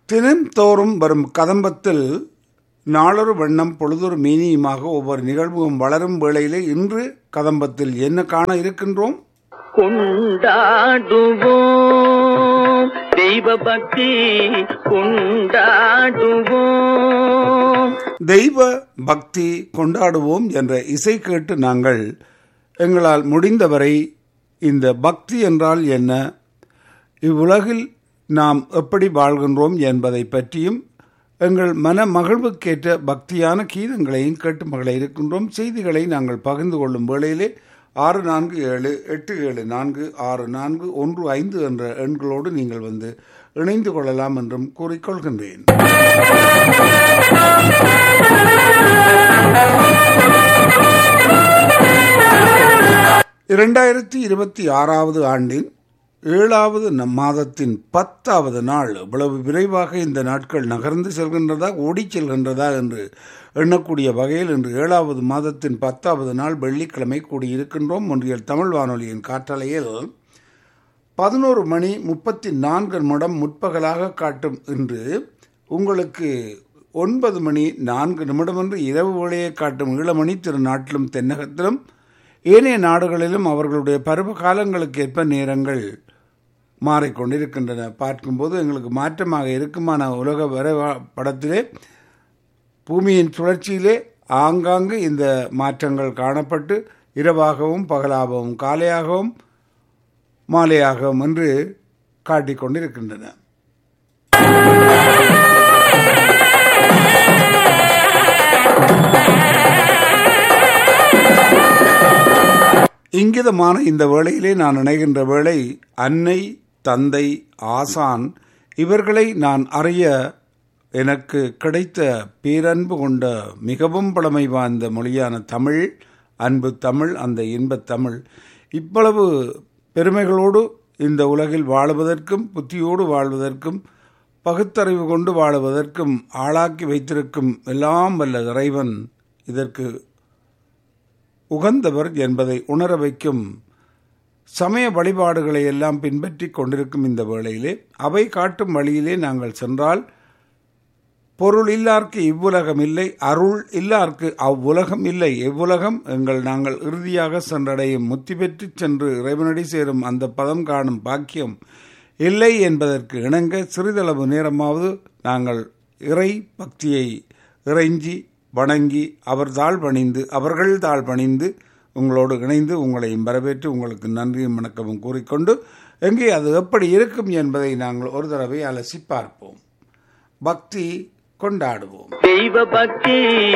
தினந்தோறும் வரும் கதம்பத்தில் நாளொரு வண்ணம் பொழுதொரு மீனியுமாக ஒவ்வொரு நிகழ்வும் வளரும் வேளையிலே இன்று கதம்பத்தில் என்ன காண இருக்கின்றோம் கொண்டாடுவோம் தெய்வ பக்தி கொண்டாடுவோம் தெய்வ பக்தி கொண்டாடுவோம் என்ற இசை கேட்டு நாங்கள் எங்களால் முடிந்தவரை இந்த பக்தி என்றால் என்ன இவ்வுலகில் நாம் எப்படி வாழ்கின்றோம் என்பதை பற்றியும் எங்கள் மன மகிழ்வுக்கேற்ற பக்தியான கீதங்களையும் கேட்டு மகள இருக்கின்றோம் செய்திகளை நாங்கள் பகிர்ந்து கொள்ளும் வேளையிலே ஆறு நான்கு ஏழு எட்டு ஏழு நான்கு ஆறு நான்கு ஒன்று ஐந்து என்ற எண்களோடு நீங்கள் வந்து இணைந்து கொள்ளலாம் என்றும் கூறிக்கொள்கின்றேன் இரண்டாயிரத்தி இருபத்தி ஆறாவது ஆண்டின் ஏழாவது நம் மாதத்தின் பத்தாவது நாள் இவ்வளவு விரைவாக இந்த நாட்கள் நகர்ந்து செல்கின்றதா ஓடிச் செல்கின்றதா என்று எண்ணக்கூடிய வகையில் இன்று ஏழாவது மாதத்தின் பத்தாவது நாள் வெள்ளிக்கிழமை கூடியிருக்கின்றோம் ஒன்றியல் தமிழ் வானொலியின் காற்றலையில் பதினோரு மணி முப்பத்தி நான்கு நிமிடம் முற்பகலாக காட்டும் இன்று உங்களுக்கு ஒன்பது மணி நான்கு நிமிடம் என்று இரவு வேளையை காட்டும் ஈழமணி திருநாட்டிலும் தென்னகத்திலும் ஏனைய நாடுகளிலும் அவர்களுடைய பருவ காலங்களுக்கு ஏற்ப நேரங்கள் மாறிக்கொண்டிருக்கின்றன பார்க்கும்போது எங்களுக்கு மாற்றமாக இருக்குமான உலக வரைபடத்திலே பூமியின் சுழற்சியிலே ஆங்காங்கு இந்த மாற்றங்கள் காணப்பட்டு இரவாகவும் பகலாகவும் காலையாகவும் மாலையாகவும் என்று காட்டிக்கொண்டிருக்கின்றன இங்கிதமான இந்த வேளையிலே நான் நினைகின்ற வேளை அன்னை தந்தை ஆசான் இவர்களை நான் அறிய எனக்கு கிடைத்த பேரன்பு கொண்ட மிகவும் பழமை வாய்ந்த மொழியான தமிழ் அன்பு தமிழ் அந்த இன்பத் தமிழ் இவ்வளவு பெருமைகளோடு இந்த உலகில் வாழுவதற்கும் புத்தியோடு வாழ்வதற்கும் பகுத்தறிவு கொண்டு வாழுவதற்கும் ஆளாக்கி வைத்திருக்கும் எல்லாம் வல்ல இறைவன் இதற்கு உகந்தவர் என்பதை உணர வைக்கும் சமய வழிபாடுகளை எல்லாம் பின்பற்றி கொண்டிருக்கும் இந்த வேளையிலே அவை காட்டும் வழியிலே நாங்கள் சென்றால் பொருள் இல்லார்க்கு இவ்வுலகம் இல்லை அருள் இல்லார்க்கு அவ்வுலகம் இல்லை எவ்வுலகம் எங்கள் நாங்கள் இறுதியாக சென்றடையும் முத்தி பெற்று சென்று இறைவனடி சேரும் அந்த பதம் காணும் பாக்கியம் இல்லை என்பதற்கு இணங்க சிறிதளவு நேரமாவது நாங்கள் இறை பக்தியை இறைஞ்சி வணங்கி அவர் தாழ் பணிந்து அவர்கள் தாழ் பணிந்து உங்களோடு இணைந்து உங்களையும் வரவேற்று உங்களுக்கு நன்றியும் வணக்கமும் கூறிக்கொண்டு எங்கே அது எப்படி இருக்கும் என்பதை நாங்கள் ஒரு தடவை அலசி பார்ப்போம் பக்தி கொண்டாடுவோம் தெய்வ பக்தி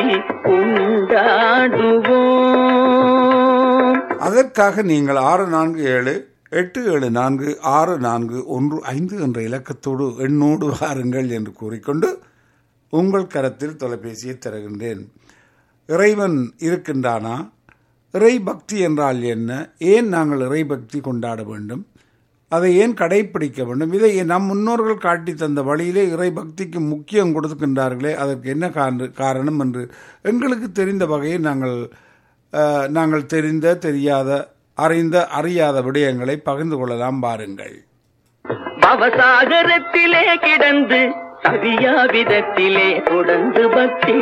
கொண்டாடுவோம் அதற்காக நீங்கள் ஆறு நான்கு ஏழு எட்டு ஏழு நான்கு ஆறு நான்கு ஒன்று ஐந்து என்ற இலக்கத்தோடு எண்ணோடு வாருங்கள் என்று கூறிக்கொண்டு உங்கள் கரத்தில் தொலைபேசியை தருகின்றேன் இறைவன் இருக்கின்றானா இறை பக்தி என்றால் என்ன ஏன் நாங்கள் இறை பக்தி கொண்டாட வேண்டும் அதை ஏன் கடைப்பிடிக்க வேண்டும் இதை நம் முன்னோர்கள் காட்டி தந்த வழியிலே இறை பக்திக்கு முக்கியம் கொடுக்கின்றார்களே அதற்கு என்ன காரண- காரணம் என்று எங்களுக்கு தெரிந்த வகையில் நாங்கள் அஹ், நாங்கள் தெரிந்த தெரியாத அறிந்த அறியாத விடயங்களை பகிர்ந்து கொள்ளலாம் பாருங்கள் பவசாகரத்திலே கிடந்து சவியா விதத்திலே தொடர்ந்து பக்தி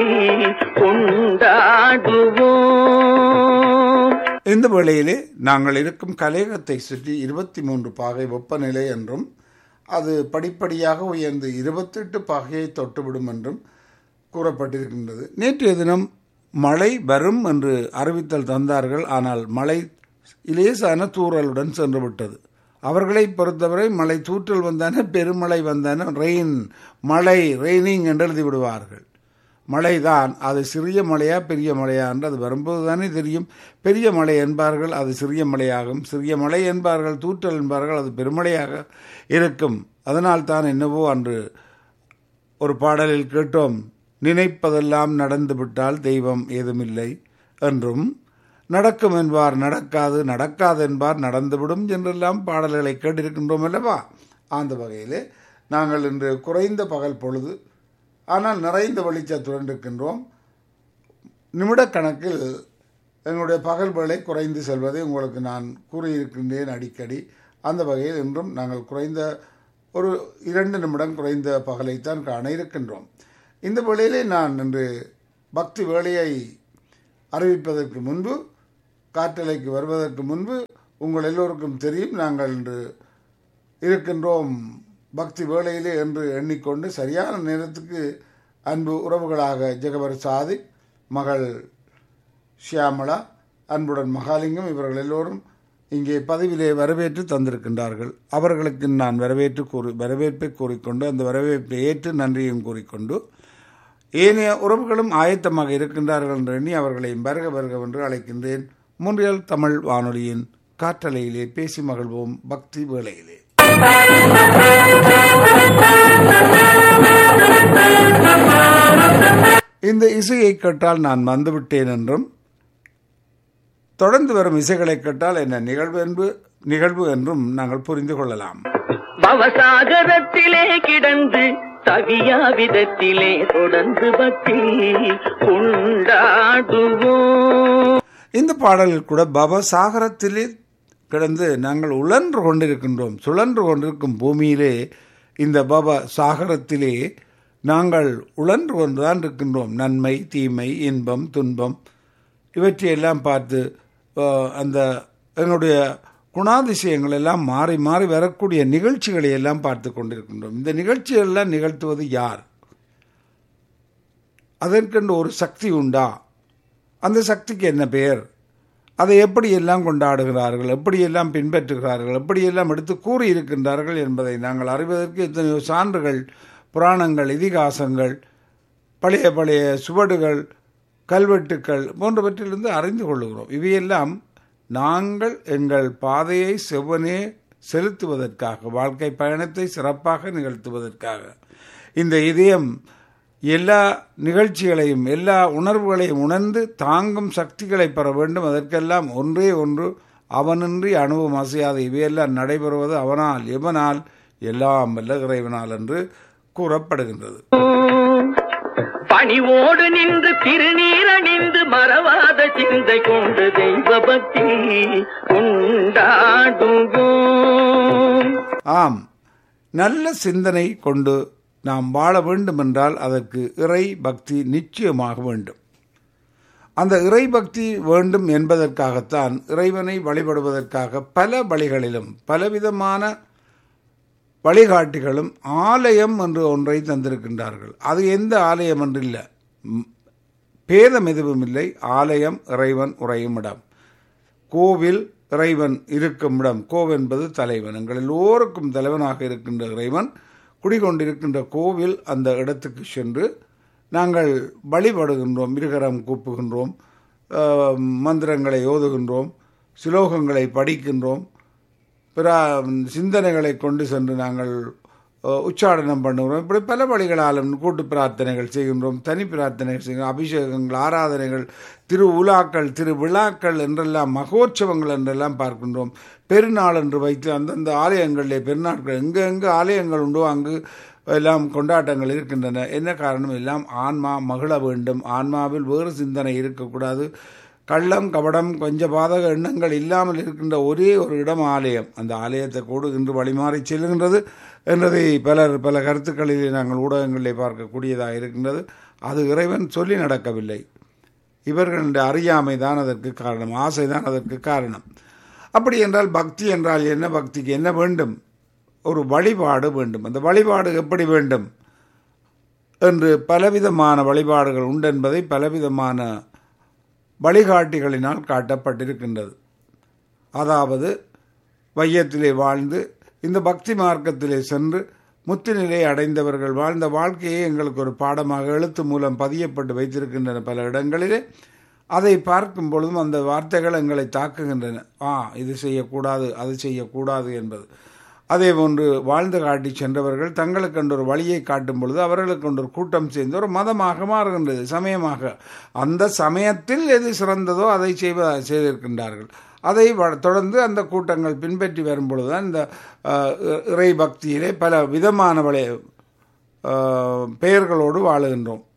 கொண்டாடுவோம் இந்த வேளையிலே நாங்கள் இருக்கும் கலையகத்தை சுற்றி இருபத்தி மூன்று பாகை வெப்பநிலை என்றும் அது படிப்படியாக உயர்ந்து இருபத்தெட்டு பாகையை தொட்டுவிடும் என்றும் கூறப்பட்டிருக்கின்றது நேற்றைய தினம் மழை வரும் என்று அறிவித்தல் தந்தார்கள் ஆனால் மழை இலேசான தூறலுடன் சென்று விட்டது அவர்களை பொறுத்தவரை மழை தூற்றல் வந்தான பெருமழை வந்தான ரெயின் மழை ரெய்னிங் என்று எழுதி விடுவார்கள் மழைதான் அது சிறிய மழையா பெரிய மழையா என்று அது வரும்போது தானே தெரியும் பெரிய மழை என்பார்கள் அது சிறிய மழையாகும் சிறிய மழை என்பார்கள் தூற்றல் என்பார்கள் அது பெருமழையாக இருக்கும் அதனால் தான் என்னவோ அன்று ஒரு பாடலில் கேட்டோம் நினைப்பதெல்லாம் நடந்து விட்டால் தெய்வம் ஏதுமில்லை என்றும் நடக்கும் என்பார் நடக்காது நடக்காது என்பார் நடந்துவிடும் என்றெல்லாம் பாடல்களை கேட்டிருக்கின்றோம் அல்லவா அந்த வகையிலே நாங்கள் இன்று குறைந்த பகல் பொழுது ஆனால் நிறைந்த வெளிச்சத்துடன் இருக்கின்றோம் நிமிடக்கணக்கில் எங்களுடைய பகல் வேலை குறைந்து செல்வதை உங்களுக்கு நான் கூறியிருக்கின்றேன் அடிக்கடி அந்த வகையில் இன்றும் நாங்கள் குறைந்த ஒரு இரண்டு நிமிடம் குறைந்த பகலைத்தான் காண இருக்கின்றோம் இந்த வேளையிலே நான் இன்று பக்தி வேலையை அறிவிப்பதற்கு முன்பு காற்றலைக்கு வருவதற்கு முன்பு உங்கள் எல்லோருக்கும் தெரியும் நாங்கள் இன்று இருக்கின்றோம் பக்தி வேளையிலே என்று எண்ணிக்கொண்டு சரியான நேரத்துக்கு அன்பு உறவுகளாக ஜெகவர் சாதி மகள் ஷியாமளா அன்புடன் மகாலிங்கம் இவர்கள் எல்லோரும் இங்கே பதவியிலே வரவேற்று தந்திருக்கின்றார்கள் அவர்களுக்கு நான் வரவேற்று கூறி வரவேற்பை கூறிக்கொண்டு அந்த வரவேற்பை ஏற்று நன்றியும் கூறிக்கொண்டு ஏனைய உறவுகளும் ஆயத்தமாக இருக்கின்றார்கள் என்று எண்ணி அவர்களையும் வருக வருக என்று அழைக்கின்றேன் முன்றியல் தமிழ் வானொலியின் காற்றலையிலே பேசி மகிழ்வோம் பக்தி வேளையிலே இந்த இசையை கேட்டால் நான் வந்துவிட்டேன் என்றும் தொடர்ந்து வரும் இசைகளை கேட்டால் என்ன நிகழ்வு என்பு நிகழ்வு என்றும் நாங்கள் புரிந்து கொள்ளலாம் பவசாகரத்திலே கிடந்து தவியா விதத்திலே தொடர்ந்து பக்தி கொண்டாடுவோம் இந்த பாடலில் கூட பவசாகரத்திலே கிடந்து நாங்கள் உழன்று கொண்டிருக்கின்றோம் சுழன்று கொண்டிருக்கும் பூமியிலே இந்த பவ சாகரத்திலே நாங்கள் உழன்று கொண்டுதான் இருக்கின்றோம் நன்மை தீமை இன்பம் துன்பம் இவற்றையெல்லாம் பார்த்து அஹ், அந்த எங்களுடைய குணாதிசயங்கள் எல்லாம் மாறி மாறி வரக்கூடிய நிகழ்ச்சிகளை எல்லாம் பார்த்து கொண்டிருக்கின்றோம் இந்த நிகழ்ச்சிகளெல்லாம் நிகழ்த்துவது யார் அதற்கென்று ஒரு சக்தி உண்டா அந்த சக்திக்கு என்ன பெயர் அதை எப்படியெல்லாம் கொண்டாடுகிறார்கள் எப்படியெல்லாம் பின்பற்றுகிறார்கள் எப்படியெல்லாம் எடுத்து கூறியிருக்கின்றார்கள் என்பதை நாங்கள் அறிவதற்கு எத்தனையோ சான்றுகள் புராணங்கள் இதிகாசங்கள் பழைய பழைய சுவடுகள் கல்வெட்டுக்கள் போன்றவற்றிலிருந்து அறிந்து கொள்ளுகிறோம் இவையெல்லாம் நாங்கள் எங்கள் பாதையை செவ்வனே செலுத்துவதற்காக வாழ்க்கை பயணத்தை சிறப்பாக நிகழ்த்துவதற்காக இந்த இதயம் எல்லா நிகழ்ச்சிகளையும் எல்லா உணர்வுகளையும் உணர்ந்து தாங்கும் சக்திகளை பெற வேண்டும் அதற்கெல்லாம் ஒன்றே ஒன்று அவனின்றி அணுவும் அசையாத இவையெல்லாம் நடைபெறுவது அவனால் எவனால் எல்லாம் வல்ல இறைவனால் என்று கூறப்படுகின்றது பணிவோடு நின்று திருநீரணிந்து மறவாத சிந்தை கொண்டு தெய்வ பக்தி கொண்டாடுவோம் ஆம் நல்ல சிந்தனை கொண்டு நாம் வாழ வேண்டுமென்றால் அதற்கு இறை பக்தி நிச்சயமாக வேண்டும் அந்த இறை பக்தி வேண்டும் என்பதற்காகத்தான் இறைவனை வழிபடுவதற்காக பல வழிகளிலும் பலவிதமான வழிகாட்டிகளும் ஆலயம் என்று ஒன்றை தந்திருக்கின்றார்கள் அது எந்த ஆலயம் என்று இல்லை ம், பேதம் எதுவும் இல்லை ஆலயம் இறைவன் உறையும் இடம் கோவில் இறைவன் இருக்கும் இடம் கோவென்பது தலைவன் எங்கள் எல்லோருக்கும் தலைவனாக இருக்கின்ற இறைவன் குடிகொண்டிருக்கின்ற கோவில் அந்த இடத்துக்கு சென்று நாங்கள் வழிபடுகின்றோம் இருகரம் கூப்புகின்றோம் ஆஹ், மந்திரங்களை ஓதுகின்றோம் சுலோகங்களை படிக்கின்றோம் பிற சிந்தனைகளை கொண்டு சென்று நாங்கள் அஹ், உச்சாடனம் பண்ணுகிறோம் இப்படி பல வழிகளாலும் கூட்டு பிரார்த்தனைகள் செய்கின்றோம் தனி பிரார்த்தனைகள் செய்கின்றோம் அபிஷேகங்கள் ஆராதனைகள் திரு உலாக்கள் திரு விழாக்கள் என்றெல்லாம் மகோற்சவங்கள் என்றெல்லாம் பார்க்கின்றோம் பெருநாள் என்று வைத்து அந்தந்த ஆலயங்களிலே பெருநாட்கள் எங்கே எங்கே ஆலயங்கள் உண்டோ அங்கு எல்லாம் கொண்டாட்டங்கள் இருக்கின்றன என்ன காரணம் எல்லாம் ஆன்மா மகிழ வேண்டும் ஆன்மாவில் வேறு சிந்தனை இருக்கக்கூடாது கள்ளம் கபடம் கொஞ்ச பாதக எண்ணங்கள் இல்லாமல் இருக்கின்ற ஒரே ஒரு இடம் ஆலயம் அந்த ஆலயத்தை கூடு இன்று வழிமாறி செல்கின்றது என்றதை பலர் பல கருத்துக்களிலே நாங்கள் ஊடகங்களிலே பார்க்கக்கூடியதாக இருக்கின்றது அது இறைவன் சொல்லி நடக்கவில்லை இவர்களுடைய அறியாமை தான் அதற்கு காரணம் ஆசை தான் அதற்கு காரணம் அப்படி என்றால் பக்தி என்றால் என்ன பக்திக்கு என்ன வேண்டும் ஒரு வழிபாடு வேண்டும் அந்த வழிபாடு எப்படி வேண்டும் என்று பலவிதமான வழிபாடுகள் உண்டு என்பதை பலவிதமான வழிகாட்டிகளினால் காட்டப்பட்டிருக்கின்றது அதாவது வையத்திலே வாழ்ந்து இந்த பக்தி மார்க்கத்திலே சென்று முத்துநிலை அடைந்தவர்கள் வாழ்ந்த வாழ்க்கையை எங்களுக்கு ஒரு பாடமாக எழுத்து மூலம் பதியப்பட்டு வைத்திருக்கின்றன பல இடங்களிலே அதை பார்க்கும் பொழுதும் அந்த வார்த்தைகள் எங்களை தாக்குகின்றன ஆ இது செய்யக்கூடாது அது செய்யக்கூடாது என்பது அதே போன்று வாழ்ந்து காட்டி சென்றவர்கள் தங்களுக்கு என்ற ஒரு வழியை காட்டும் பொழுது அவர்களுக்கு ஒரு கூட்டம் சேர்ந்து ஒரு மதமாக மாறுகின்றது சமயமாக அந்த சமயத்தில் எது சிறந்ததோ அதை செய்வ செய்திருக்கின்றார்கள் அதை வ- தொடர்ந்து அந்த கூட்டங்கள் பின்பற்றி வரும் பொழுதுதான் இந்த அஹ், இறை பக்தியிலே பல விதமான வழி அஹ், பெயர்களோடு வாழுகின்றோம்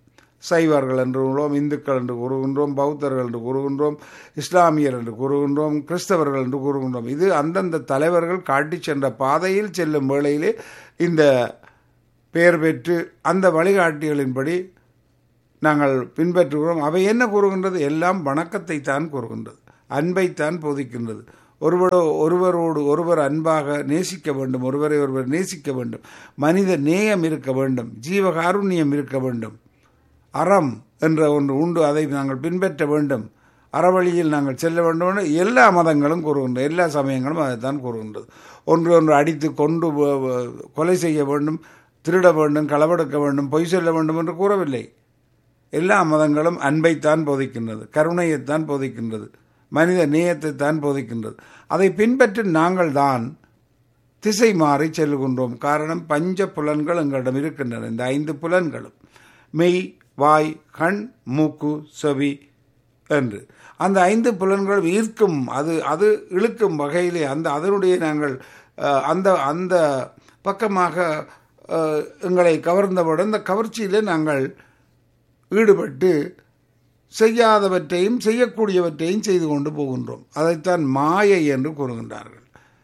சைவர்கள் என்று கூறுகிறோம் இந்துக்கள் என்று கூறுகின்றோம் பௌத்தர்கள் என்று கூறுகின்றோம் இஸ்லாமியர் என்று கூறுகின்றோம் கிறிஸ்தவர்கள் என்று கூறுகின்றோம் இது அந்தந்த தலைவர்கள் காட்டி சென்ற பாதையில் செல்லும் வேளையிலே இந்த பெயர் பெற்று அந்த வழிகாட்டிகளின்படி நாங்கள் பின்பற்றுகிறோம் அவை என்ன கூறுகின்றது எல்லாம் வணக்கத்தை தான் கூறுகின்றது அன்பைத்தான் போதிக்கின்றது ஒருவரோ ஒருவரோடு ஒருவர் அன்பாக நேசிக்க வேண்டும் ஒருவரை ஒருவர் நேசிக்க வேண்டும் மனித நேயம் இருக்க வேண்டும் ஜீவகாருண்யம் இருக்க வேண்டும் அறம் என்ற ஒன்று உண்டு அதை நாங்கள் பின்பற்ற வேண்டும் அறவழியில் நாங்கள் செல்ல வேண்டும் என்று எல்லா மதங்களும் கூறுகின்றன எல்லா சமயங்களும் அதைத்தான் கூறுகின்றது ஒன்று ஒன்று அடித்து கொண்டு வ- வ- கொலை செய்ய வேண்டும் திருட வேண்டும் களவெடுக்க வேண்டும் பொய் சொல்ல வேண்டும் என்று கூறவில்லை எல்லா மதங்களும் அன்பைத்தான் போதிக்கின்றது கருணையைத்தான் போதிக்கின்றது மனித நேயத்தை தான் போதிக்கின்றது அதை பின்பற்றி நாங்கள் தான் திசை மாறி செல்கின்றோம் காரணம் பஞ்ச புலன்கள் எங்களிடம் இருக்கின்றன இந்த ஐந்து புலன்களும் மெய் வாய் கண் மூக்கு செவி என்று அந்த ஐந்து புலன்களும் ஈர்க்கும் அது அது இழுக்கும் வகையிலே அந்த அதனுடைய நாங்கள் அஹ், அந்த அந்த பக்கமாக அஹ், எங்களை கவர்ந்தவுடன் அந்த கவர்ச்சியிலே நாங்கள் ஈடுபட்டு செய்யாதவற்றையும் செய்யக்கூடியவற்றையும் செய்து கொண்டு போகின்றோம் அதைத்தான் மாயை என்று கூறுகின்றார்கள்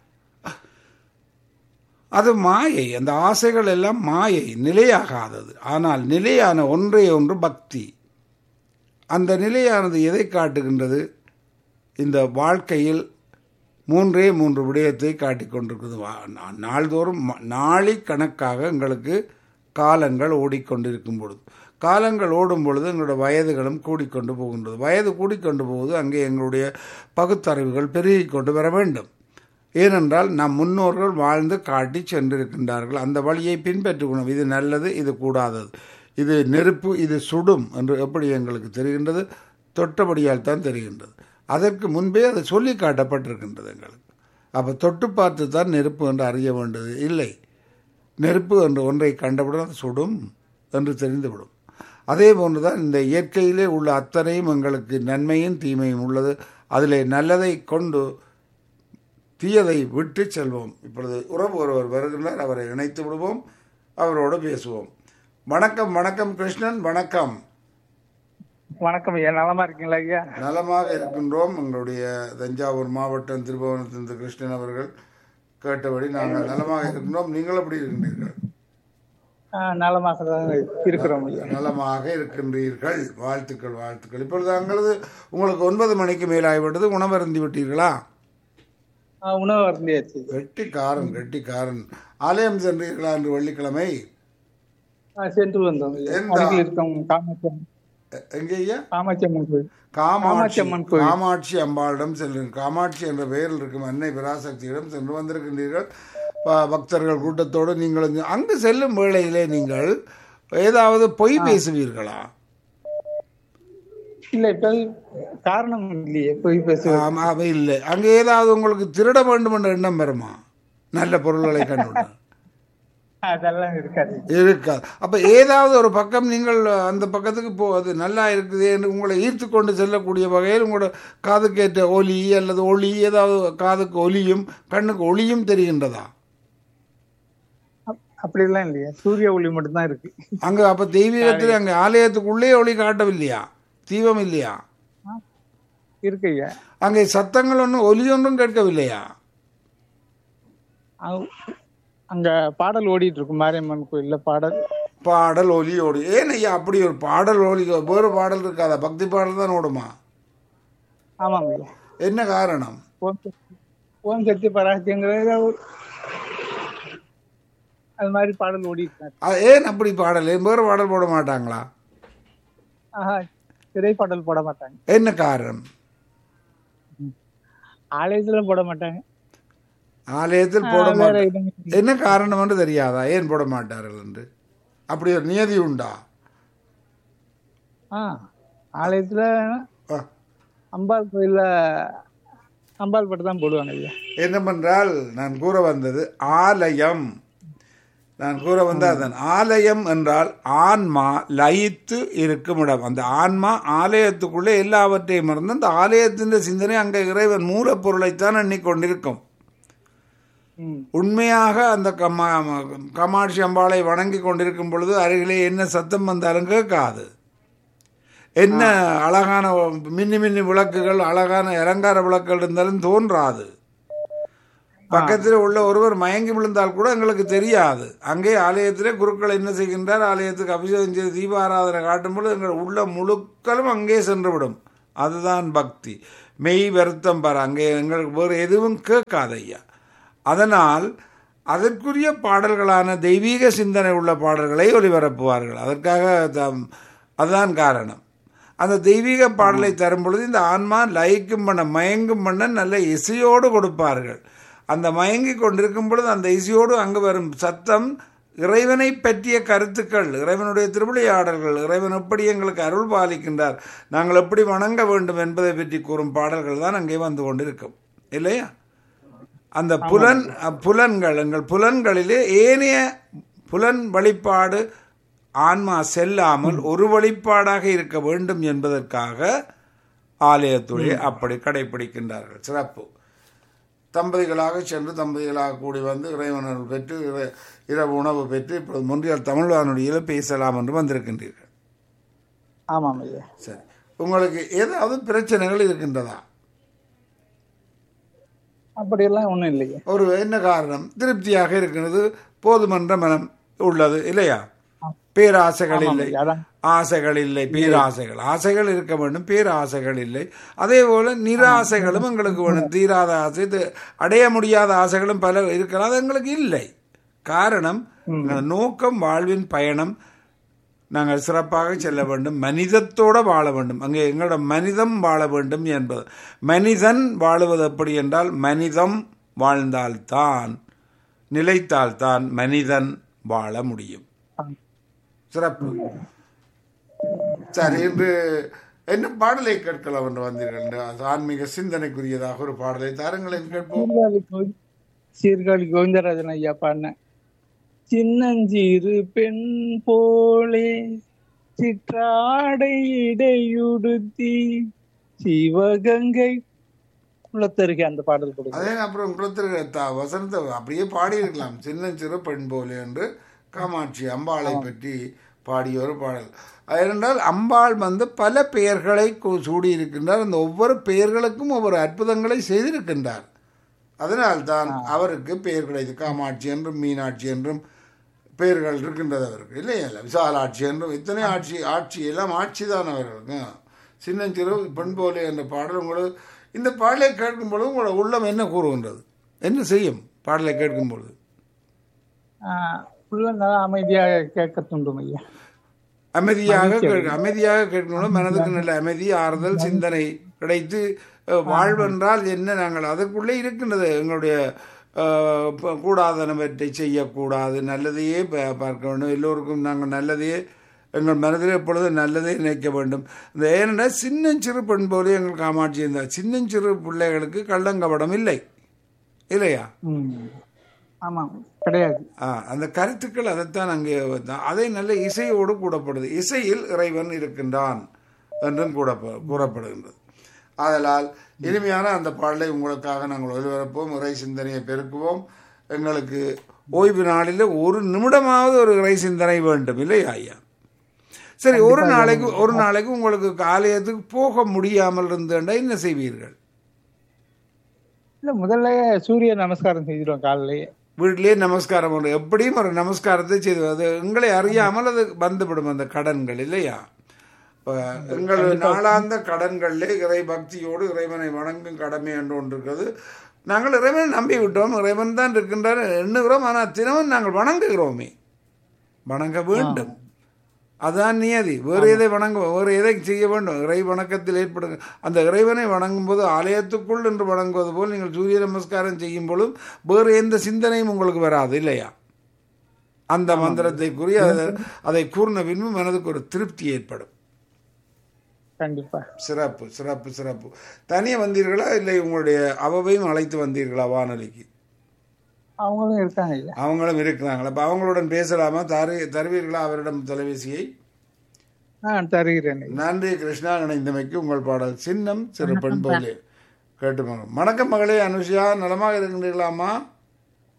அது மாயை அந்த ஆசைகள் எல்லாம் மாயை நிலையாகாதது ஆனால் நிலையான ஒன்றே ஒன்று பக்தி அந்த நிலையானது எதை காட்டுகின்றது இந்த வாழ்க்கையில் மூன்றே மூன்று விடயத்தை காட்டிக் கொண்டிருக்கிறது வா- நா- நாள்தோறும் ம- நாளை கணக்காக எங்களுக்கு காலங்கள் ஓடிக்கொண்டிருக்கும் பொழுது காலங்கள் ஓடும் பொழுது எங்களுடைய வயதுகளும் கூடிக்கொண்டு போகின்றது வயது கூடிக்கொண்டு போகுது அங்கே எங்களுடைய பகுத்தறிவுகள் பெருகிக் கொண்டு வர வேண்டும் ஏனென்றால் நம் முன்னோர்கள் வாழ்ந்து காட்டி சென்றிருக்கின்றார்கள் அந்த வழியை பின்பற்றுக்கணும் இது நல்லது இது கூடாதது இது நெருப்பு இது சுடும் என்று எப்படி எங்களுக்கு தெரிகின்றது தொட்டபடியால் தான் தெரிகின்றது அதற்கு முன்பே அது சொல்லி காட்டப்பட்டிருக்கின்றது எங்களுக்கு அப்போ தொட்டு பார்த்து தான் நெருப்பு என்று அறிய வேண்டியது இல்லை நெருப்பு என்று ஒன்றை கண்டவுடன் அது சுடும் என்று தெரிந்துவிடும் அதே போன்றுதான் இந்த இயற்கையிலே உள்ள அத்தனையும் எங்களுக்கு நன்மையும் தீமையும் உள்ளது அதிலே நல்லதை கொண்டு தீயதை விட்டு செல்வோம் இப்பொழுது உறவு ஒருவர் வருகின்றார் அவரை இணைத்து விடுவோம் அவரோடு பேசுவோம் வணக்கம் வணக்கம் கிருஷ்ணன் வணக்கம் வணக்கம் ஐயா நலமா இருக்கீங்களா ஐயா நலமாக இருக்கின்றோம் எங்களுடைய தஞ்சாவூர் மாவட்டம் திருபுவனத்திலிருந்து கிருஷ்ணன் அவர்கள் கேட்டபடி நாங்கள் நலமாக இருக்கின்றோம் நீங்கள் எப்படி இருக்கின்றீர்கள் ஆ, நலமாக தான் இருக்கிறோம் ஐயா நலமாக இருக்கின்றீர்கள் வாழ்த்துக்கள் வாழ்த்துக்கள் இப்பொழுது அங்களது உங்களுக்கு ஒன்பது மணிக்கு மேலாகிவிட்டது உணவருந்தி விட்டீர்களா ஆ, உணவு அருந்தியாச்சு கெட்டிக்காரன் கெட்டிக்காரன் ஆலயம் சென்றீர்களா என்று வெள்ளிக்கிழமை ஆ, சென்று வந்தோம் ஐயா எந்த- அருகில் இருக்கும் காமாட்சி அம்மன் எ- எங்கே ஐயா காமாட்சி அம்மன் கோயில் காமாட்சி காமாட்சி அம்மன் கோயில். காமாட்சி அம்பாளிடம் செல்லுங்க காமாட்சி என்ற பெயரில் இருக்கும் அன்னை பராசக்தியிடம் சென்று வந்திருக்கின்றீர்கள் ப- பக்தர்கள் கூட்டத்தோடு நீங்கள் இங்கு- அங்கு செல்லும் வேளையிலே நீங்கள் ஏதாவது பொய் பேசுவீர்களா இல்ல இப்ப காரணம் இல்லையே போய் பேச ஆமா, அவை இல்லை அங்கே ஏதாவது உங்களுக்கு திருட வேண்டும் என்ற எண்ணம் வருமா நல்ல பொருள்களை கண்டு அதெல்லாம் இருக்காது இருக்காது அப்ப ஏதாவது ஒரு பக்கம் நீங்கள் அந்த பக்கத்துக்கு போ அது நல்லா இருக்குது என்று உங்களை ஈர்த்து கொண்டு செல்லக்கூடிய வகையில் உங்களோட காதுக்கேற்ற ஒலி அல்லது ஒளி ஏதாவது காதுக்கு ஒலியும் கண்ணுக்கு ஒளியும் தெரிகின்றதா அப்- அப்படிலாம் இல்லையா சூரிய ஒளி மட்டும்தான் இருக்கு அங்க அப்ப தெய்வீகத்தில் அங்க ஆலயத்துக்குள்ளே ஒளி காட்டவில்லையா தீபம் இல்லையா இருக்கு ஐயா அங்கே சத்தங்கள் ஒன்றும் ஒலி ஒன்றும் கேட்கவில்லையா அங்க- அங்க பாடல் ஓடிட்டு இருக்கும் மாரியம்மன் கோயில்ல பாடல் பாடல் ஒலி ஓடி ஏன் ஐயா அப்படி ஒரு பாடல் ஒலி வேறு பாடல் இருக்காதா பக்தி பாடல் தான் ஓடுமா ஆமாம் ஐயா என்ன காரணம் ஓம் சக்தி ஓம் சக்தி பராசக்திங்கிற ஒரு அது மாதிரி பாடல் ஓடிட்டு தான் இருக்கு. அது ஏன் அப்படி பாடல் ஏன் வேறு பாடல் போட மாட்டாங்களா ஆஹா திரைப்பாடல் போட மாட்டாங்க என்ன காரணம் ஆலயத்துல போட மாட்டாங்க ஆலயத்தில் போட வேற மாட்டாங்க எதுவும் என்ன காரணம் என்று தெரியாதா ஏன் போட மாட்டார்கள் என்று அப்படி ஒரு நியதி உண்டா ஆ ஆலயத்துல ஆ. அம்பாள் கோயில்ல அம்பாள் பட்டு தான் போடுவாங்க ஐயா என்னவென்றால் நான் கூற வந்தது ஆலயம் நான் கூற வந்த அதன் ஆலயம் என்றால் ஆன்மா லயித்து இருக்கும் இடம் அந்த ஆன்மா ஆலயத்துக்குள்ளே எல்லாவற்றையும் மறந்து அந்த ஆலயத்தின் சிந்தனை அங்கே இறைவன் மூலப்பொருளைத்தான் எண்ணிக்கொண்டிருக்கும் ம் உண்மையாக அந்த கமா காமாட்சி அம்பாளை வணங்கி கொண்டிருக்கும் பொழுது அருகிலே என்ன சத்தம் வந்தாலும் கேட்காது என்ன அழகான மின்னி மின்னி விளக்குகள் அழகான அலங்கார விளக்குகள் இருந்தாலும் தோன்றாது பக்கத்தில் உள்ள ஒருவர் மயங்கி விழுந்தால் கூட எங்களுக்கு தெரியாது அங்கே ஆலயத்திலே குருக்கள் என்ன செய்கின்றார் ஆலயத்துக்கு அபிஷேகம் செய்து தீபாராதனை காட்டும்போது எங்கள் உள்ள முழுக்களும் அங்கே சென்றுவிடும் அதுதான் பக்தி மெய் வருத்தம் பாரு அங்கே எங்களுக்கு வேறு எதுவும் கேட்காது ஐயா அதனால் அதற்குரிய பாடல்களான தெய்வீக சிந்தனை உள்ள பாடல்களை ஒளிபரப்புவார்கள் அதற்காக த- அதுதான் காரணம் அந்த தெய்வீக பாடலை தரும் பொழுது இந்த ஆன்மா லயிக்கும் பண்ண மயங்கும் பண்ண நல்ல இசையோடு கொடுப்பார்கள் அந்த மயங்கி கொண்டிருக்கும் பொழுது அந்த இசையோடு அங்கு வரும் சத்தம் இறைவனை பற்றிய கருத்துக்கள் இறைவனுடைய திருவிளையாடல்கள் இறைவன் எப்படி எங்களுக்கு அருள் பாலிக்கின்றார் நாங்கள் எப்படி வணங்க வேண்டும் என்பதை பற்றி கூறும் பாடல்கள் தான் அங்கே வந்து கொண்டிருக்கும் இல்லையா அந்த புலன் புலன்கள் எங்கள் புலன்களிலே ஏனைய புலன் வழிபாடு ஆன்மா செல்லாமல் ஒரு வழிபாடாக இருக்க வேண்டும் என்பதற்காக ஆலயத்துடைய அப்படி கடைபிடிக்கின்றார்கள் சிறப்பு தம்பதிகளாக சென்று தம்பதிகளாக கூடி வந்து இறைவனர்கள் பெற்று இறை- இரவு உணவு பெற்று இப்பொழுது முன்றியால் தமிழ் வானொலியில் பேசலாம் என்று வந்திருக்கின்றீர்கள் ஆமாம் ஐயா சரி உங்களுக்கு ஏதாவது பிரச்சனைகள் இருக்கின்றதா அப்படியெல்லாம் ஒண்ணும் இல்லையே ஒரு என்ன காரணம் திருப்தியாக இருக்கிறது போதுமன்ற மனம் உள்ளது இல்லையா பேராசைகள் இல்லை அதான் ஆசைகள் இல்லை பேராசைகள் ஆசைகள் இருக்க வேண்டும் பேராசைகள் இல்லை அதே போல நிராசைகளும் எங்களுக்கு வேணும் தீராத ஆசை இது அடைய முடியாத ஆசைகளும் பல இருக்கலாம் அது எங்களுக்கு இல்லை காரணம் எங்களோட நோக்கம் வாழ்வின் பயணம் நாங்கள் சிறப்பாக செல்ல வேண்டும் மனிதத்தோட வாழ வேண்டும் அங்கே எங்களோட மனிதம் வாழ வேண்டும் என்பது மனிதன் வாழுவது எப்படி என்றால் மனிதம் வாழ்ந்தால்தான் நிலைத்தால்தான் மனிதன் வாழ முடியும் சிறப்பு சரி இன்று என்ன பாடலை கேட்கலாம் என்று வந்தீர்கள் என்று அது ஆன்மீக சிந்தனைக்குரியதாக ஒரு பாடலை தாருங்களேன் கேட்போம் சீர்காழி கோவி- சீர்காழி கோவிந்தராஜன் ஐயா பாடின சின்னஞ்சிறு பெண் போலே சிற்றாடை இடையுடுத்தி சிவகங்கை குளத்தருகே அந்த பாடல் கொடுங்க அதே அப்புறம் குளத்திற்கு வசனத்தை அப்படியே பாடியிருக்கலாம் சின்னஞ்சிறு பெண் போலே என்று காமாட்சி அம்பாளை பற்றி பாடிய ஒரு பாடல் ஏனென்றால் அம்பாள் வந்து பல பெயர்களை கு- சூடியிருக்கின்றார் அந்த ஒவ்வொரு பெயர்களுக்கும் ஒவ்வொரு அற்புதங்களை செய்திருக்கின்றார் அதனால்தான் அவருக்கு பெயர் கிடைத்து காமாட்சி என்றும் மீனாட்சி என்றும் பெயர்கள் இருக்கின்றது அவருக்கு இல்லையா இல்லை விசாலாட்சி என்றும் இத்தனை ஆட்சி ஆட்சி எல்லாம் ஆட்சி தான் அவர்களுக்கு சின்னஞ்சிறு பெண் போலே என்ற பாடல் உங்களுக்கு இந்த பாடலை கேட்கும் பொழுது உங்களோட உள்ளம் என்ன கூறுகின்றது என்ன செய்யும் பாடலை கேட்கும் பொழுது ஆஹ் உள்ள நல்லா அமைதியாக கேட்க தூண்டும் ஐயா அமைதியாக கேட்க- அமைதியாக கேட்கணும் மனதுக்கு நல்ல அமைதி ஆறுதல் சிந்தனை கிடைத்து அஹ், வாழ்வென்றால் என்ன நாங்கள் அதற்குள்ளே இருக்கின்றது எங்களுடைய அஹ், ப- கூடாதனவற்றை செய்யக்கூடாது நல்லதையே ப- பார்க்க வேண்டும் எல்லோருக்கும் நாங்கள் நல்லதையே எங்கள் மனதில் எப்பொழுதும் நல்லதே நினைக்க வேண்டும் இந்த ஏனென்றால் சின்னஞ்சிறு பெண் போல எங்கள் காமாட்சி இருந்தார் சின்னஞ்சிறு பிள்ளைகளுக்கு கள்ளங்கபடம் இல்லை இல்லையா ம் ஆமாம் கிடையாது ஆ, அந்த கருத்துக்கள் அதைத்தான் அங்கே வந்தான். அதை நல்ல இசையோடு கூடப்படுது இசையில் இறைவன் இருக்கின்றான் என்றும் கூட கூறப்படுகின்றது ஆதலால் இனிமையான அந்த பாடலை உங்களுக்காக நாங்கள் ஒளிபரப்போம் இறை சிந்தனையை பெருக்குவோம் எங்களுக்கு ஓய்வு நாளில் ஒரு நிமிடமாவது ஒரு இறை சிந்தனை வேண்டும் இல்லையா ஐயா சரி ஒரு நாளைக்கு ஒரு நாளைக்கு உங்களுக்கு ஆலயத்துக்கு போக முடியாமல் இருந்தேன்டா என்ன செய்வீர்கள் இல்ல முதல்ல சூரிய நமஸ்காரம் செய்திருவோம் காலையிலேயே வீட்டிலேயே நமஸ்காரம் பண்ணும் எப்படியும் ஒரு நமஸ்காரத்தை செய்து அது எங்களை அறியாமல் அது வந்துவிடும் அந்த கடன்கள் இல்லையா இப்ப எங்கள் நாளாந்த கடன்களிலே இறை பக்தியோடு இறைவனை வணங்கும் கடமை என்று ஒன்று இருக்கிறது நாங்கள் இறைவனை நம்பி விட்டோம் இறைவன் தான் இருக்கின்றார் எண்ணுகிறோம் ஆனால் தினமும் நாங்கள் வணங்குகிறோமே வணங்க வேண்டும் அதான் நியதி வேறு எதை வணங்க வேறு எதை செய்ய வேண்டும் இறை வணக்கத்தில் ஏற்படுங்க அந்த இறைவனை வணங்கும் போது ஆலயத்துக்குள் என்று வணங்குவது போல் நீங்கள் சூரிய நமஸ்காரம் செய்யும் பொழுதும் வேறு எந்த சிந்தனையும் உங்களுக்கு வராது இல்லையா அந்த மந்திரத்தை கூறி அதை அதை கூறின பின்பு மனதுக்கு ஒரு திருப்தி ஏற்படும் கண்டிப்பா சிறப்பு சிறப்பு சிறப்பு தனியே வந்தீர்களா இல்லை உங்களுடைய அவவையும் அழைத்து வந்தீர்களா வானொலிக்கு அவங்களும் இருக்காங்க ஐயா அவங்களும் இருக்கிறாங்களா அப்போ அவங்களுடன் பேசலாமா தரு தருவீர்களா அவரிடம் தொலைபேசியை ஆ தருகிறேன் ஐயா. நன்றி கிருஷ்ணா இணைந்தமைக்கு உங்கள் பாடல் சின்னம் சிறு பெண் போலே கேட்டு மகன். வணக்கம் மகளே அனுஷியா நலமாக இருக்கின்றீர்களாமா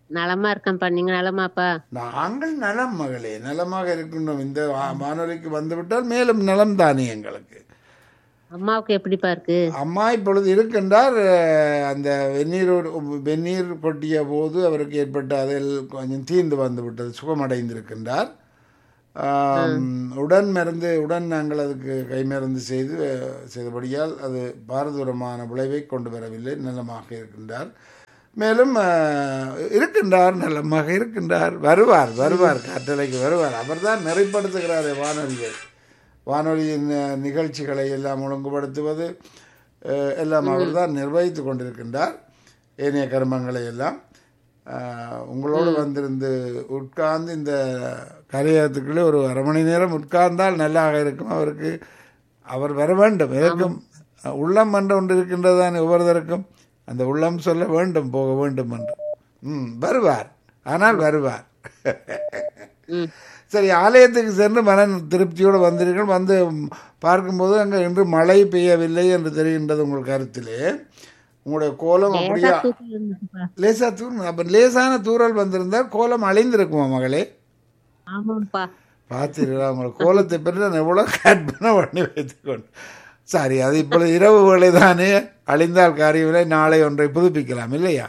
நலமா இருக்கேன்ப்பா நீங்க நலமாப்பா நாங்கள் நலம் மகளே நலமாக இருக்கின்றோம் இந்த வா- வானொலிக்கு வந்துவிட்டால் மேலும் நலம் தானே எங்களுக்கு அம்மாவுக்கு எப்படிப்பா இருக்கு அம்மா இப்பொழுது இருக்கின்றார் அஹ், அந்த வெந்நீர் ஒரு- வெந்நீர் கொட்டிய போது அவருக்கு ஏற்பட்ட அதில் கொஞ்சம் தீர்ந்து வந்து விட்டது சுகமடைந்திருக்கின்றார் ஆம், உடன் மருந்து உடன் நாங்கள் அதுக்கு கைமருந்து செய்து அஹ், செய்தபடியால் அது பாரதூரமான விளைவை கொண்டு வரவில்லை நலமாக இருக்கின்றார் மேலும் அஹ், இருக்கின்றார் நலமாக இருக்கின்றார் வருவார் வருவார் கட்டளைக்கு வருவார் அவர்தான் நெறிப்படுத்துகிறார் வானொலியை வானொலியின் அஹ், நிகழ்ச்சிகளை எல்லாம் ஒழுங்குபடுத்துவது அஹ், எல்லாம் அவர்தான் நிர்வகித்து கொண்டிருக்கின்றார் ஏனைய கர்மங்களை எல்லாம் அஹ், உங்களோடு வந்திருந்து உட்கார்ந்து இந்த கரையத்துக்குள்ளே ஒரு அரை மணி நேரம் உட்கார்ந்தால் நல்லாக இருக்கும் அவருக்கு அவர் வர வேண்டும் எதற்கும் உள்ளம் என்று ஒன்று இருக்கின்றது தான் ஒவ்வொருத்தருக்கும் அந்த உள்ளம் சொல்ல வேண்டும் போக வேண்டும் என்று ம் வருவார் ஆனால் வருவார் ம் சரி ஆலயத்துக்கு சென்று மன திருப்தியோடு வந்தீர்கள் வந்து பார்க்கும்போது அங்கே இன்று மழை பெய்யவில்லை என்று தெரிகின்றது உங்கள் கருத்திலே உங்களுடைய கோலம் அப்படியே லேசா தூக்கி இருந்துச்சுப்பா. லேசா தூர் அப்போ லேசான தூறல் வந்திருந்தால் கோலம் அழிந்திருக்குமா மகளே ஆமாப்பா பார்த்தீர்களா உங்கள் கோலத்தை பற்றி நான் எவ்வளோ கற்பனை பண்ணி வைத்துக்கொண்டு சரி அது இப்பொழுது இரவு வேளை தானே அழிந்தால் காரியமில்லை நாளை ஒன்றை புதுப்பிக்கலாம் இல்லையா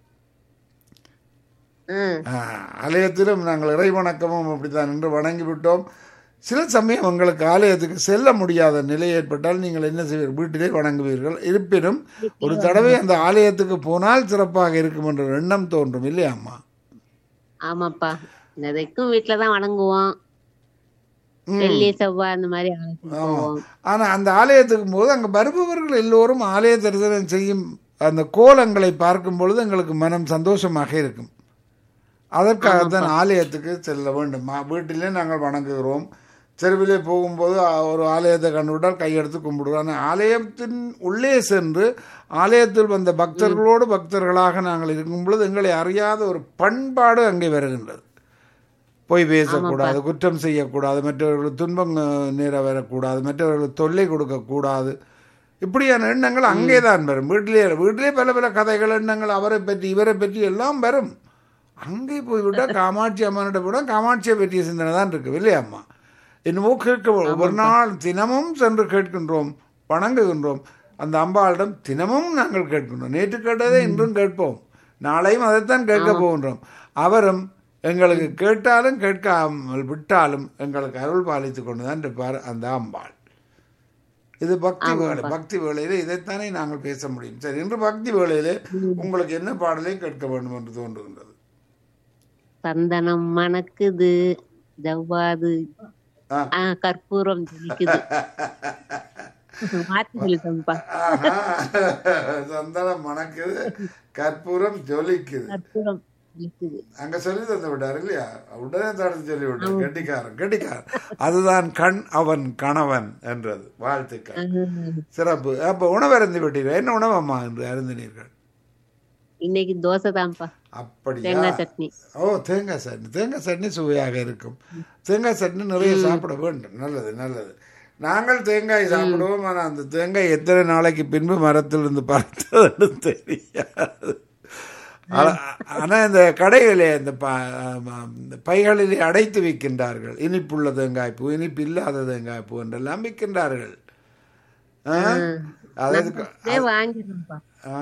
ம் ஆ, ஆலயத்திலும் நாங்கள் இறை வணக்கமும் அப்படித்தான் நின்று வணங்கி விட்டோம் சில சமயம் உங்களுக்கு ஆலயத்துக்கு செல்ல முடியாத நிலை ஏற்பட்டால் நீங்கள் என்ன செய்வீர்கள் வீட்டிலே வணங்குவீர்கள் இருப்பினும் ஒரு தடவை அந்த ஆலயத்துக்கு போனால் சிறப்பாக இருக்கும் என்ற எண்ணம் தோன்றும் இல்லையா அம்மா ஆமாப்பா இதுக்கும் வீட்டுலதான் வணங்குவோம் ம். வெள்ளி செவ்வாய் அந்த மாதிரி ஆலயத்துக்கு போவோம் ஆனால் அந்த ஆலயத்துக்கு போது அங்கே வருபவர்கள் எல்லோரும் ஆலய தரிசனம் செய்யும் அந்த கோலங்களை பார்க்கும் பொழுது எங்களுக்கு மனம் சந்தோஷமாக இருக்கும் அதற்காகத்தான் ஆலயத்துக்கு செல்ல வேண்டும் மா- வீட்டிலே நாங்கள் வணங்குகிறோம் தெருவிலே போகும்போது ஆ- ஒரு ஆலயத்தை கண்டுவிட்டால் கையெடுத்து கும்பிடுவோம் ஆனால் ஆலயத்தின் உள்ளே சென்று ஆலயத்தில் வந்த பக்தர்களோடு பக்தர்களாக நாங்கள் இருக்கும் பொழுது எங்களை அறியாத ஒரு பண்பாடு அங்கே வருகின்றது பொய் பேசக்கூடாது குற்றம் செய்யக்கூடாது மற்றவர்களுக்கு துன்பம் அஹ், நேர வரக்கூடாது மற்றவர்களுக்கு தொல்லை கொடுக்கக்கூடாது இப்படியான எண்ணங்கள் அங்கே தான் வரும் வீட்டிலே வீட்டிலே பல பல கதைகள் எண்ணங்கள் அவரை பற்றி இவரை பற்றி எல்லாம் வரும் அங்கே போய்விட்டால் காமாட்சி அம்மனிடம் விட காமாட்சியை பற்றிய சிந்தனை தான் இருக்கு இல்லையா அம்மா என்னமோ கேட்க ஒவ்வொரு நாள் தினமும் சென்று கேட்கின்றோம் வணங்குகின்றோம் அந்த அம்பாளிடம் தினமும் நாங்கள் கேட்கின்றோம் நேற்று கேட்டதை இன்றும் கேட்போம் நாளையும் அதைத்தான் கேட்க போகின்றோம் அவரும் எங்களுக்கு கேட்டாலும் கேட்காமல் விட்டாலும் எங்களுக்கு அருள் பாலித்து கொண்டு தான் இருப்பார் அந்த அம்பாள் இது பக்தி வேலை பக்தி வேளையில இதைத்தானே நாங்கள் பேச முடியும் சரி இன்று பக்தி வேளையிலே உங்களுக்கு என்ன பாடலை கேட்க வேண்டும் என்று தோன்றுகின்றது சந்தனம் மணக்குது ஜவ்வாது ஆ. ஆ, கற்பூரம் ஜொலிக்குது மாத்தி சொல்லிட்டோம்ப்பா ஆஹா. சந்தனம் மணக்குது கற்பூரம் ஜொலிக்குது கற்பூரம் ஜொலிக்குது அங்க சொல்லி தந்து விட்டார் இல்லையா உடனே தடுத்து சொல்லி விட்டார் கெட்டிக்காரன் கெட்டிக்காரன் அதுதான் கண் அவன் கணவன் என்றது வாழ்த்துக்கள் சிறப்பு அப்ப உணவு அருந்தி விட்டீர்கள் என்ன உணவு அம்மா என்று அருந்தினீர்கள் இன்னைக்கு தோசை தான்ப்பா அப்படியா தேங்காய் சட்னி ஓ தேங்காய் சட்னி தேங்காய் சட்னி சுவையாக இருக்கும் தேங்காய் சட்னி நிறைய சாப்பிட வேண்டும் நல்லது நல்லது நாங்கள் தேங்காய் சாப்பிடுவோம் ஆனால் அந்த தேங்காய் எத்தனை நாளைக்கு பின்பு மரத்திலிருந்து பறத்ததுன்னு தெரியாது ஆனா- ஆனா இந்த கடைகளே இந்த ப- இந்த பைகளிலே அடைத்து விற்கின்றார்கள் இனிப்புள்ள தேங்காய் பூ இனிப்பு இல்லாத தேங்காய் பூ என்றெல்லாம் விற்கின்றார்கள் ஆ? அதாவது இதே வாங்கிடுறோம்ப்பா ஆ.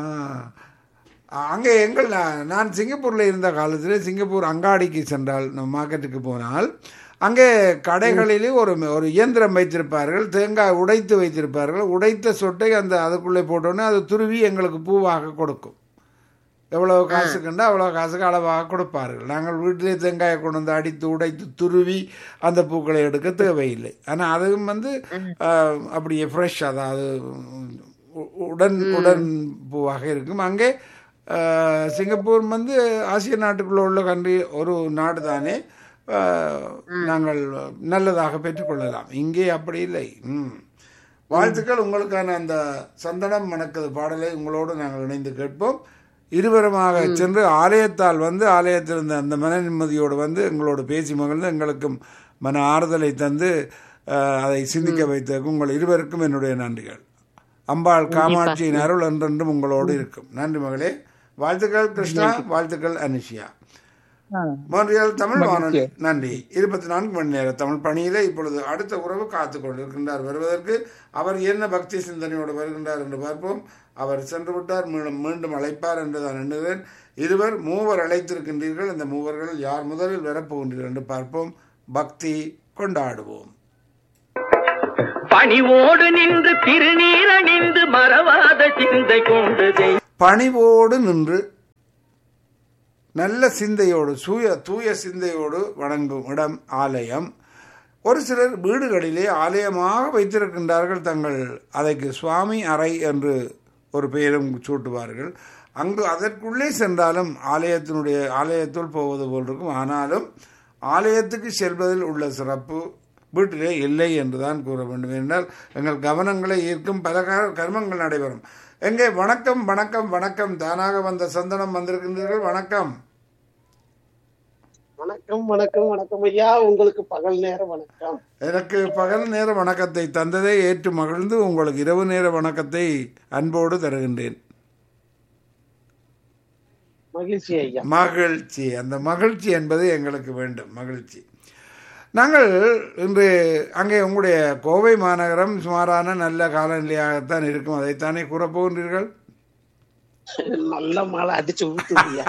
அங்கே எங்கள் நான் நான் சிங்கப்பூரில் இருந்த காலத்தில் சிங்கப்பூர் அங்காடிக்கு சென்றால் நம்ம மார்க்கெட்டுக்கு போனால் அங்கே கடைகளிலே ஒரு ஒரு இயந்திரம் வைத்திருப்பார்கள் தேங்காய் உடைத்து வைத்திருப்பார்கள் உடைத்த சொட்டை அந்த அதுக்குள்ளே போட்டோன்னே அது துருவி எங்களுக்கு பூவாக கொடுக்கும் எவ்வளோ காசு கண்டா அவ்வளோ காசுக்கு அளவாக கொடுப்பார்கள் நாங்கள் வீட்டிலே தேங்காயை கொண்டு வந்து அடித்து உடைத்து துருவி அந்த பூக்களை எடுக்க தேவையில்லை ஆனால் அதுவும் வந்து ஆஹ், அப்படியே ஃப்ரெஷ் அதாவது உ- உடன் உடன் பூவாக இருக்கும் அங்கே ஆஹ், சிங்கப்பூர் வந்து ஆசிய நாட்டுக்குள்ள உள்ள கண்ட்ரி ஒரு நாடு தானே ஆஹ், நாங்கள் நல்லதாக பெற்றுக்கொள்ளலாம் இங்கே அப்படி இல்லை ம் வாழ்த்துக்கள் உங்களுக்கான அந்த சந்தனம் மணக்குது பாடலை உங்களோடு நாங்கள் இணைந்து கேட்போம் இருவருமாக சென்று ஆலயத்தால் வந்து ஆலயத்தில் இருந்த அந்த மன நிம்மதியோடு வந்து எங்களோடு பேசி மகிழ்ந்து எங்களுக்கும் மன ஆறுதலை தந்து அஹ், அதை சிந்திக்க வைத்ததற்கு உங்கள் இருவருக்கும் என்னுடைய நன்றிகள் அம்பாள் காமாட்சியின் அருள் என்றென்றும் உங்களோடு இருக்கும் நன்றி மகளே வாழ்த்துக்கள் கிருஷ்ணா வாழ்த்துக்கள் அனுஷியா ஆ, மொன்றியல் தமிழ் மகிழ்ச்சி. வானொலி நன்றி இருபத்தி நான்கு மணி நேர தமிழ் பணியிலே இப்பொழுது அடுத்த உறவு காத்து கொண்டிருக்கின்றார் வருவதற்கு அவர் என்ன பக்தி சிந்தனையோடு வருகின்றார் என்று பார்ப்போம் அவர் சென்று விட்டார் மீண்டும் மீண்டும் அழைப்பார் என்று நான் எண்ணுகிறேன் இருவர் மூவர் அழைத்திருக்கின்றீர்கள் இந்த மூவர்கள் யார் முதலில் வரப்போகின்றீர்கள் என்று பார்ப்போம் பக்தி கொண்டாடுவோம் பணிவோடு நின்று திருநீரணிந்து மறவாத சிந்தை கொண்டு தெய்வ பணிவோடு நின்று நல்ல சிந்தையோடு சூய தூய சிந்தையோடு வணங்கும் இடம் ஆலயம் ஒரு சிலர் வீடுகளிலே ஆலயமாக வைத்திருக்கின்றார்கள் தங்கள் அதற்கு சுவாமி அறை என்று ஒரு பெயரும் சூட்டுவார்கள் அங்கு அதற்குள்ளே சென்றாலும் ஆலயத்தினுடைய ஆலயத்துள் போவது போல் இருக்கும் ஆனாலும் ஆலயத்துக்கு செல்வதில் உள்ள சிறப்பு வீட்டிலே இல்லை என்றுதான் கூற வேண்டும் என்றால் எங்கள் கவனங்களை ஈர்க்கும் பல க- கர்மங்கள் நடைபெறும் எங்கே வணக்கம் வணக்கம் வணக்கம் தானாக வந்த சந்தனம் வந்திருக்கின்றீர்கள் வணக்கம் வணக்கம் வணக்கம் வணக்கம் ஐயா உங்களுக்கு பகல் நேர வணக்கம் எனக்கு பகல் நேர வணக்கத்தை தந்ததை ஏற்று மகிழ்ந்து உங்களுக்கு இரவு நேர வணக்கத்தை அன்போடு தருகின்றேன் மகிழ்ச்சி ஐயா மகிழ்ச்சி அந்த மகிழ்ச்சி என்பது எங்களுக்கு வேண்டும் மகிழ்ச்சி நாங்கள் இன்று அங்கே உங்களுடைய கோவை மாநகரம் சுமாரான நல்ல காலநிலையாகத்தான் இருக்கும் அதைத்தானே கூறப்போகின்றீர்கள் நல்ல மழை அடிச்சு ஊத்துதுயா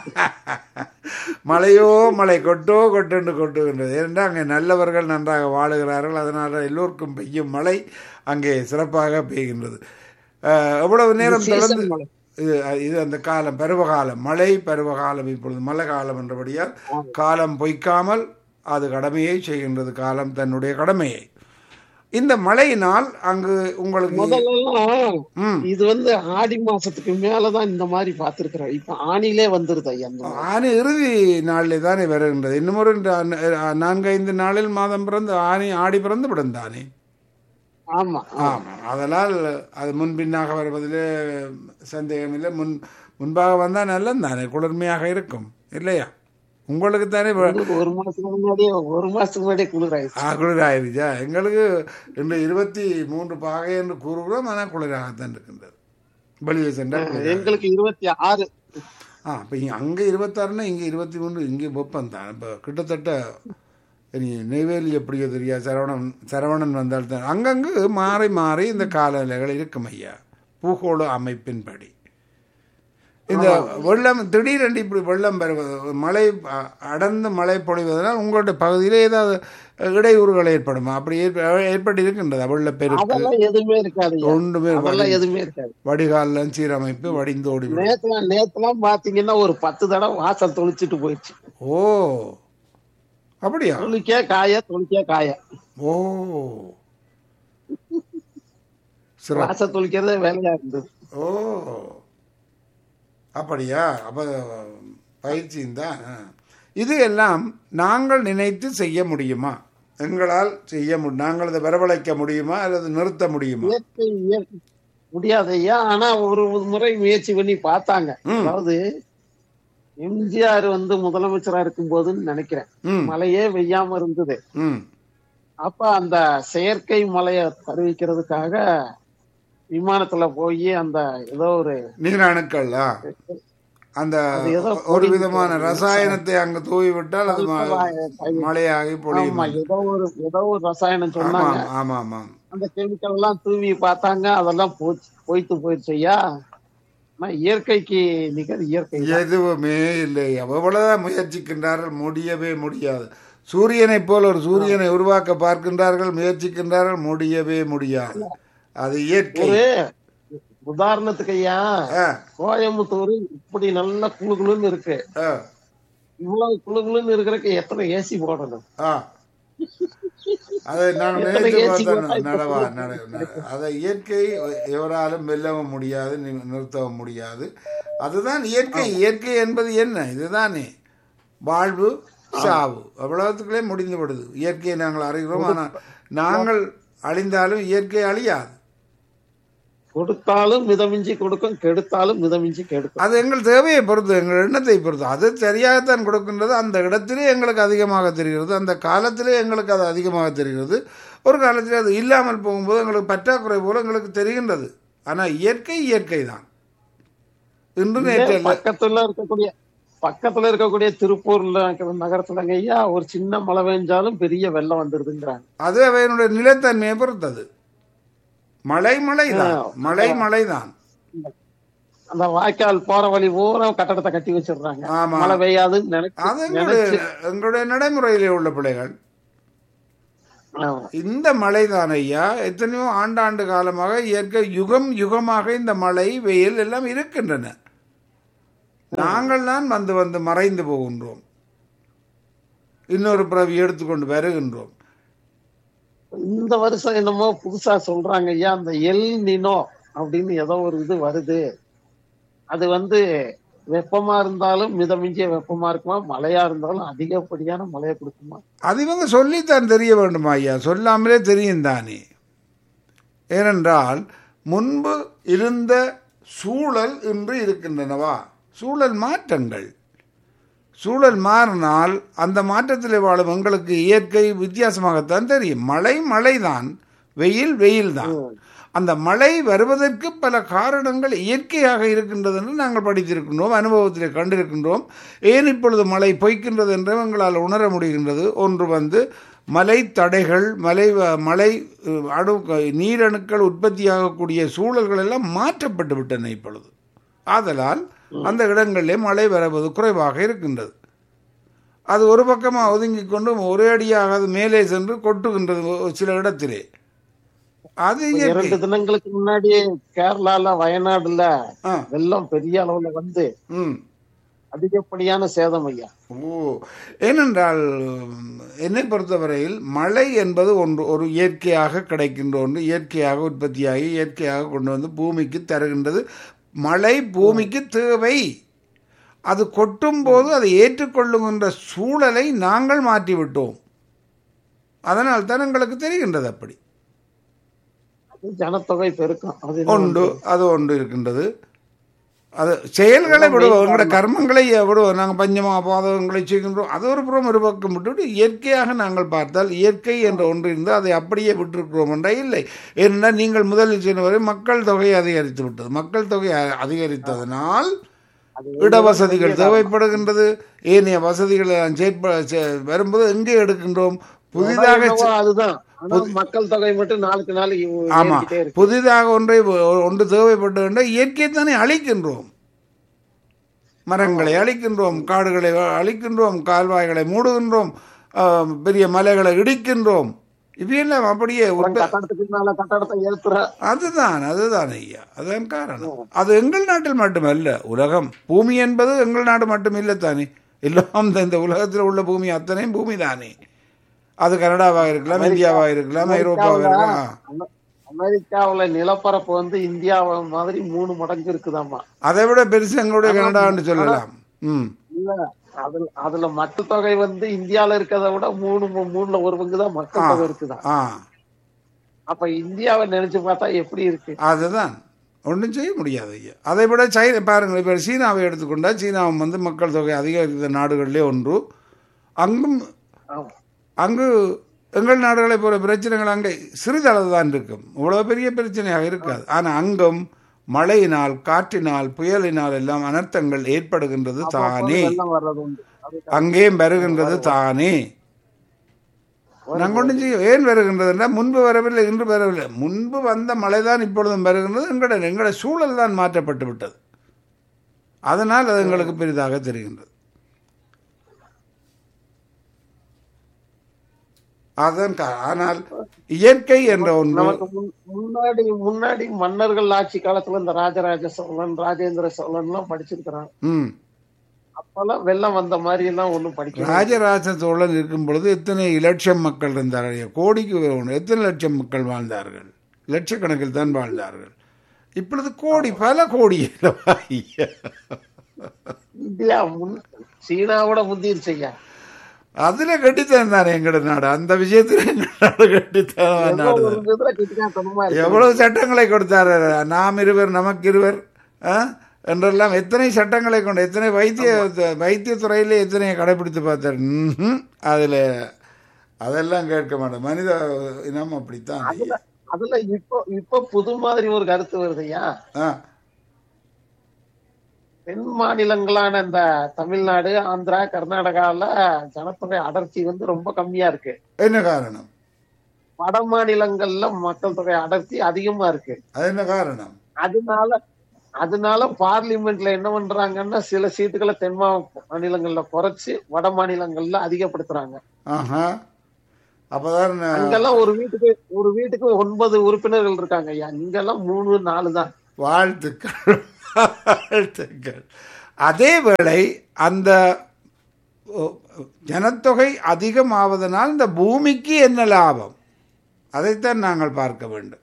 மழையோ மழை கொட்டோ கொட்டுண்டு கொட்டுகின்றது ஏனென்றால் அங்கே நல்லவர்கள் நன்றாக வாழுகிறார்கள் அதனால் எல்லோருக்கும் பெய்யும் மழை அங்கே சிறப்பாக பெய்கின்றது அஹ், எவ்வளவு நேரம் season தொடர்ந்து மழை. இது இது அந்த காலம் பருவகாலம் மழை பருவகாலம் இப்பொழுது மழை காலம் என்றபடியால் காலம் பொய்க்காமல் அது கடமையை செய்கின்றது காலம் தன்னுடைய கடமையை இந்த மழையினால் அங்கு உங்களுக்கு முதல்ல ம் இது வந்து ஆடி மாசத்துக்கு மேலதான் இந்த மாதிரி பாத்துருக்கிறோம் இப்ப ஆணிலே வந்துருது ஐயா இந்த மாதிரி. ஆணி இறுதி நாளில் தானே வருகின்றது இன்னும் ஒரு நா- நான்கு ஐந்து நாளில் மாதம் பிறந்து ஆணி ஆடி பிறந்து விடும் தானே ஆமா ஆமாம் அதனால் அது முன்பின்னாக வருவதில் சந்தேகமில்லை முன் முன்பாக வந்தால் நல்லது தானே குளிர்மையாக இருக்கும் இல்லையா உங்களுக்கு தானே வ- உங்களுக்கு ஒரு மாசத்துக்கு முன்னாடியே ஒரு மாசத்துக்கு முன்னாடியே குளிராயிடுச்சு ஆ, குளிராயிருச்சா எங்களுக்கு இன்று இருபத்தி மூன்று பாகை என்று கூறுகிறோம் ஆனால் குளிராகத்தான் இருக்கின்றது வெளியே சென்றால் குளிராக எங்களுக்கு இருபத்தி ஆறு ஆ இப்போ அங்கே இருபத்தாறுனா இங்கே இருபத்தி மூணு இங்கே வெப்பம் தான் இப்போ கிட்டத்தட்ட இனி நெய்வேலி எப்படியோ தெரியாது சரவணன் சரவணன் வந்தால் தான் அங்கங்கு மாறி மாறி இந்த காலநிலைகள் இருக்கும் ஐயா பூகோள அமைப்பின்படி இந்த வெள்ளம் திடீரென்று இப்படி வெள்ளம் பெறுவது மழை அ- அடர்ந்து மழை பொழிவதனால் உங்களுடைய பகுதியில் ஏதாவது இடையூறுகள் ஏற்படுமா அப்படி ஏற்ப- ஏற்பட்டு இருக்கின்றதா வெள்ளப்பெருக்கு அதெல்லாம் எதுவுமே இருக்காது ஐயா. ஒன்றுமே அதெல்லாம் எதுவுமே இருக்காது வடிகால்லாம் சீரமைப்பு வடிந்தோடி விடும். நேத்துலாம் நேத்துலாம் பாத்தீங்கன்னா ஒரு பத்து தடவை வாசல் தொளிச்சிட்டு போயிடுச்சு ஓ அப்படியா தொளிக்க காய தொளிக்க காய ஓ சிறப்பு வாசல் தொளிக்கிறதே வேலையா இருந்தது ஓ அப்படியா அப்ப பயிற்சியும் தான் இது எல்லாம் நாங்கள் நினைத்து செய்ய முடியுமா எங்களால் செய்ய முடியும் நாங்கள் அதை வரவழைக்க முடியுமா அல்லது நிறுத்த முடியுமா இயற்கை இயற்கை முடியாது ஐயா ஆனா ஒரு முறை முயற்சி பண்ணி பார்த்தாங்க ம். அதாவது எம்ஜிஆர் வந்து முதலமைச்சரா இருக்கும் போதுன்னு நினைக்கிறேன் ம் மழையே பெய்யாம இருந்தது ம் அப்ப அந்த செயற்கை மழைய தருவிக்கிறதுக்காக விமானத்துல போய் அந்த ஏதோ ஒரு நீராணுக்கள் ஆ. அந்த அது ஏதோ ஒரு பொடி- விதமான ரசாயனத்தை அங்கு தூவி விட்டால் அது ம- மழையாகி பொழியும் ஆமா ஏதோ ஒரு ஏதோ ஒரு ரசாயனம் சொன்னாங்க ஆமாம் ஆமாம் ஆமாம் அந்த கெமிக்கல் எல்லாம் தூவி பார்த்தாங்க அதெல்லாம் போச்சு போய்த்து போயிடுச்சு ஐயா ஆனா இயற்கைக்கு நிகர் இயற்கை தான். எதுவுமே இல்லை எவ்வளவுதான் முயற்சிக்கின்றார்கள் முடியவே முடியாது சூரியனைப் போல் ஒரு சூரியனை உருவாக்க பார்க்கின்றார்கள் முயற்சிக்கின்றார்கள் முடியவே முடியாது அது இயற்கை ஒரு உதாரணத்துக்கு ஐயா ஆ, கோயம்புத்தூர் இப்படி நல்ல குளு குளுன்னு இருக்கு ஆ, இவ்வளவு குளு குளுன்னு இருக்கிறதுக்கு எத்தனை ஏசி போடணும் ஆ. அதை நான் எத்தனை நினைத்து ஏசி பார்த்தேன் போட்டா இப்ப நடவா சொல்லுங்க. நட நட- அதை இயற்கை எவராலும் வெல்லவும் முடியாது நி- நிறுத்தவும் முடியாது அதுதான் இயற்கை இயற்கை என்பது என்ன இதுதானே வாழ்வு சாவு அவ்வளவுத்துக்குள்ளே முடிந்து விடுது இயற்கையை நாங்கள் அறிகிறோம் ஆனால் நாங்கள் அழிந்தாலும் இயற்கை அழியாது கொடுத்தாலும் மிதமிஞ்சி கொடுக்கும் கெடுத்தாலும் மிதமிஞ்சி கெடுக்கும் அது எங்கள் தேவையை பொறுத்து எங்கள் எண்ணத்தை பொறுத்து அது சரியாகத்தான் கொடுக்கின்றது அந்த இடத்திலே எங்களுக்கு அதிகமாக தெரிகிறது அந்த காலத்திலே எங்களுக்கு அது அதிகமாக தெரிகிறது ஒரு காலத்திலே அது இல்லாமல் போகும்போது எங்களுக்கு பற்றாக்குறை போல எங்களுக்கு தெரிகின்றது ஆனால் இயற்கை இயற்கை தான் இன்று நேற்று அல்ல. பக்கத்துல இருக்கக்கூடிய பக்கத்துல இருக்கக்கூடிய திருப்பூர்ல இருக்கிற நகரத்துலங்க ஐயா ஒரு சின்ன மழை பெஞ்சாலும் பெரிய வெள்ளம் வந்துருதுங்கிறாங்க அது அவையினுடைய நிலைத்தன்மையை பொறுத்தது மழை மழைதான் மழை மழைதான் அந்த வாய்க்கால் போற வழி பூரா கட்டடத்தை கட்டி வச்சிடுறாங்க ஆமா. மழை பெய்யாதுன்னு அது நினைச்சு எங்களுடைய நினைச்சு எங்களுடைய நடைமுறையிலே உள்ள பிள்ளைகள் ஆமா. இந்த மழைதான் ஐயா எத்தனையோ ஆண்டாண்டு காலமாக இயற்கை யுகம் யுகமாக இந்த மழை வெயில் எல்லாம் இருக்கின்றன நாங்கள் தான் வந்து வந்து மறைந்து போகின்றோம் இன்னொரு பிறவி எடுத்துக்கொண்டு வருகின்றோம் இந்த வருஷம் என்னமோ புதுசா சொல்றாங்க ஐயா அந்த எல் நினோ அப்படின்னு ஏதோ ஒரு இது வருது அது வந்து வெப்பமா இருந்தாலும் மிதமிஞ்சிய வெப்பமா இருக்குமா மழையா இருந்தாலும் அதிகப்படியான மழையை கொடுக்குமா அது இவங்க சொல்லித்தான் தெரிய வேண்டுமா ஐயா சொல்லாமலே தெரியும் தானே ஏனென்றால் முன்பு இருந்த சூழல் இன்று இருக்கின்றனவா சூழல் மாற்றங்கள் சூழல் மாறினால் அந்த மாற்றத்தில் வாழும் எங்களுக்கு இயற்கை வித்தியாசமாகத்தான் தெரியும் மழை மழைதான் வெயில் வெயில்தான் அந்த மழை வருவதற்கு பல காரணங்கள் இயற்கையாக இருக்கின்றது என்று நாங்கள் படித்திருக்கின்றோம் அனுபவத்தில் கண்டிருக்கின்றோம் ஏன் இப்பொழுது மழை பொய்க்கின்றது என்று எங்களால் உணர முடிகின்றது ஒன்று வந்து மலை தடைகள் மலை மழை அஹ், அணு நீரணுக்கள் உற்பத்தியாகக்கூடிய சூழல்கள் எல்லாம் மாற்றப்பட்டு விட்டன இப்பொழுது ஆதலால் அந்த இடங்களிலே மழை வருவது குறைவாக இருக்கின்றது அது ஒரு பக்கமாக ஒதுங்கிக் கொண்டு ஒரே அடியாக அது மேலே சென்று கொட்டுகின்றது ஒரு சில இடத்திலே அது இயற்கை இரண்டு தினங்களுக்கு முன்னாடி கேரளால வயநாடுல ஆ, வெள்ளம் பெரிய அளவுல வந்து ம் அதிகப்படியான சேதம் ஐயா ஓ ஏனென்றால் உம், என்னை பொறுத்தவரையில் மழை என்பது ஒன்று ஒரு இயற்கையாக கிடைக்கின்ற ஒன்று இயற்கையாக உற்பத்தியாகி இயற்கையாக கொண்டு வந்து பூமிக்கு தருகின்றது மழை பூமிக்கு தேவை அது கொட்டும் போது அதை ஏற்றுக்கொள்ளுகின்ற சூழலை நாங்கள் மாற்றிவிட்டோம் அதனால் தான் எங்களுக்கு தெரிகின்றது அப்படி அது ஜனத்தொகை பெருக்கம் அது உண்டு அது ஒன்று இருக்கின்றது அது செயல்களை விடுவோம் எங்களோட கர்மங்களை விடுவோம் நாங்கள் பஞ்சமா பாதகங்களை செய்கின்றோம் அது ஒரு புறம் ஒரு பக்கம் விட்டுவிட்டு இயற்கையாக நாங்கள் பார்த்தால் இயற்கை என்ற ஒன்று இருந்து அதை அப்படியே விட்டிருக்கிறோம் என்றா இல்லை ஏனென்றால் நீங்கள் முதலில் சொன்னவரை மக்கள் தொகை அதிகரித்து விட்டது மக்கள் தொகை அ- அதிகரித்ததனால் இடவசதிகள் தேவைப்படுகின்றது ஏனைய வசதிகள் எல்லாம் செயற்ப செ- வரும்போது எங்கே எடுக்கின்றோம் புதிதாக என்னவோ அதுதான் ஆனா மக்கள் தொகை மட்டும் நாளுக்கு நாள் ஆமா ஏறிக்கிட்டே இருக்கு புதிதாக ஒன்றை ஒன்று தேவைப்பட்டு என்றால் இயற்கையை தானே அழிக்கின்றோம் மரங்களை அழிக்கின்றோம் காடுகளை அழிக்கின்றோம் கால்வாய்களை மூடுகின்றோம் ஆஹ், பெரிய மலைகளை இடிக்கின்றோம் இவையெல்லாம் அப்படியே உற்ப- கட்டடத்துக்கு மேல கட்டடத்தை ஏத்துற அதுதான் அதுதான் ஐயா அதுதான் காரணம் அது எங்கள் நாட்டில் மட்டுமல்ல உலகம் பூமி என்பது எங்கள் நாடு மட்டும் இல்லை தானே எல்லாம் இந்த- இந்த உலகத்தில் உள்ள பூமி அத்தனையும் பூமி தானே அது கனடாவாக இருக்கலாம் இந்தியாவாக இருக்கலாம் ஐரோப்பாவாக இருக்கலாம் ஆ. அமெ- அமெரிக்காவுல நிலப்பரப்பு வந்து இந்தியாவை மாதிரி மூணு மடங்கு இருக்குதாம்மா அதை விட பெருசு எங்களுடைய கனடான்னு சொல்லலாம் ம் இல்ல அதுல அதுல மக்கள் தொகை வந்து இந்தியால இருக்கிறத விட மூணு மூ- மூணுல ஒரு பங்கு தான் மக்கள் தொகை இருக்குதா ஆ அப்ப இந்தியாவை நினைச்சு பார்த்தா எப்படி இருக்கு அதுதான் ஒன்றும் செய்ய முடியாது ஐயா அதை விட சைனா பாருங்கள் இப்போ சீனாவை எடுத்துக்கொண்டா சீனாவும் வந்து மக்கள் தொகை அதிகரித்த நாடுகளிலே ஒன்று அங்கும் ஆமா. அங்கு எங்கள் நாடுகளை போல பிரச்சனைகள் அங்கே சிறிதளவு தான் இருக்கும் இவ்வளோ பெரிய பிரச்சனையாக இருக்காது ஆனால் அங்கும் மழையினால் காற்றினால் புயலினால் எல்லாம் அனர்த்தங்கள் ஏற்படுகின்றது தானே வெள்ளம் வர்றது உண்டு அது அங்கேயும் வருகின்றது தானே நாங்கள் ஒன்றும் செய்ய ஏன் வருகின்றதுன்னா முன்பு வரவில்லை இன்று வரவில்லை முன்பு வந்த மழை தான் இப்பொழுதும் வருகின்றது எங்களோட எங்களோட சூழல் தான் மாற்றப்பட்டு விட்டது அதனால் அது எங்களுக்கு பெரிதாக தெரிகின்றது அதன் கா- ஆனால் இயற்கை என்ற ஒன்று நமக்கு முன்- முன்னாடி முன்னாடி மன்னர்கள் ஆட்சி காலத்துல இந்த ராஜராஜ சோழன் ராஜேந்திர சோழன் எல்லாம் படிச்சிருக்கிறான் ம் அப்பெல்லாம் வெள்ளம் வந்த மாதிரி எல்லாம் ஒண்ணும் படிக்கல ராஜராஜ சோழன் இருக்கும் பொழுது எத்தனை லட்சம் மக்கள் இருந்தார்கள் கோடிக்கு ஒன்று எத்தனை லட்சம் மக்கள் வாழ்ந்தார்கள் லட்சக்கணக்கில் தான் வாழ்ந்தார்கள் இப்பொழுது கோடி பல கோடி அல்லவா ஐயா? இந்தியா முன் சீனாவோட முந்திருச்சு ஐயா அதுல கட்டித்தான் தானே எங்கட நாடு அந்த விஷயத்துல எங்க நாடு கட்டித்தான் ஏதோ நாடு ஒரு விதத்துல கெட்டிக்காரத்தனமா இருக்கு. எவ்வளவு சட்டங்களை கொடுத்தாரு நாம் இருவர் நமக்கு இருவர் ஆ? என்றெல்லாம் எத்தனை சட்டங்களை கொண்டு எத்தனை வைத்திய வைத்தியத்துறையிலே எத்தனை கடைபிடித்து பார்த்தார் ம்ஹும். அதுல அதெல்லாம் கேட்க மாட்டேன் மனித இனம் அப்படித்தான் அதுல அதுல இப்போ இப்போ புது மாதிரி ஒரு கருத்து வருது ஐயா ஆ, தென் மாநிலங்களான இந்த தமிழ்நாடு ஆந்திரா கர்நாடகால ஜனத்தொகை அடர்த்தி வந்து ரொம்ப கம்மியா இருக்கு என்ன காரணம் வட மாநிலங்கள்ல மக்கள் தொகை அடர்த்தி அதிகமா இருக்கு அது என்ன காரணம் அதனால அதனால பார்லிமெண்ட்ல என்ன பண்றாங்கன்னா சில சீட்டுகளை தென் மா- மாநிலங்கள்ல குறைச்சு வட மாநிலங்கள்ல அதிகப்படுத்துறாங்க ஆஹா அப்பதான் நான் அங்கெல்லாம் ஒரு வீட்டுக்கு ஒரு வீட்டுக்கு ஒன்பது உறுப்பினர்கள் இருக்காங்க ஐயா இங்கெல்லாம் மூணு நாலு தான் வாழ்த்துக்கள் வாழ்த்துக்கள் அதே வேளை அந்த ஓ, ஜனத்தொகை அதிகமாவதனால் இந்த பூமிக்கு என்ன லாபம் அதைத்தான் நாங்கள் பார்க்க வேண்டும்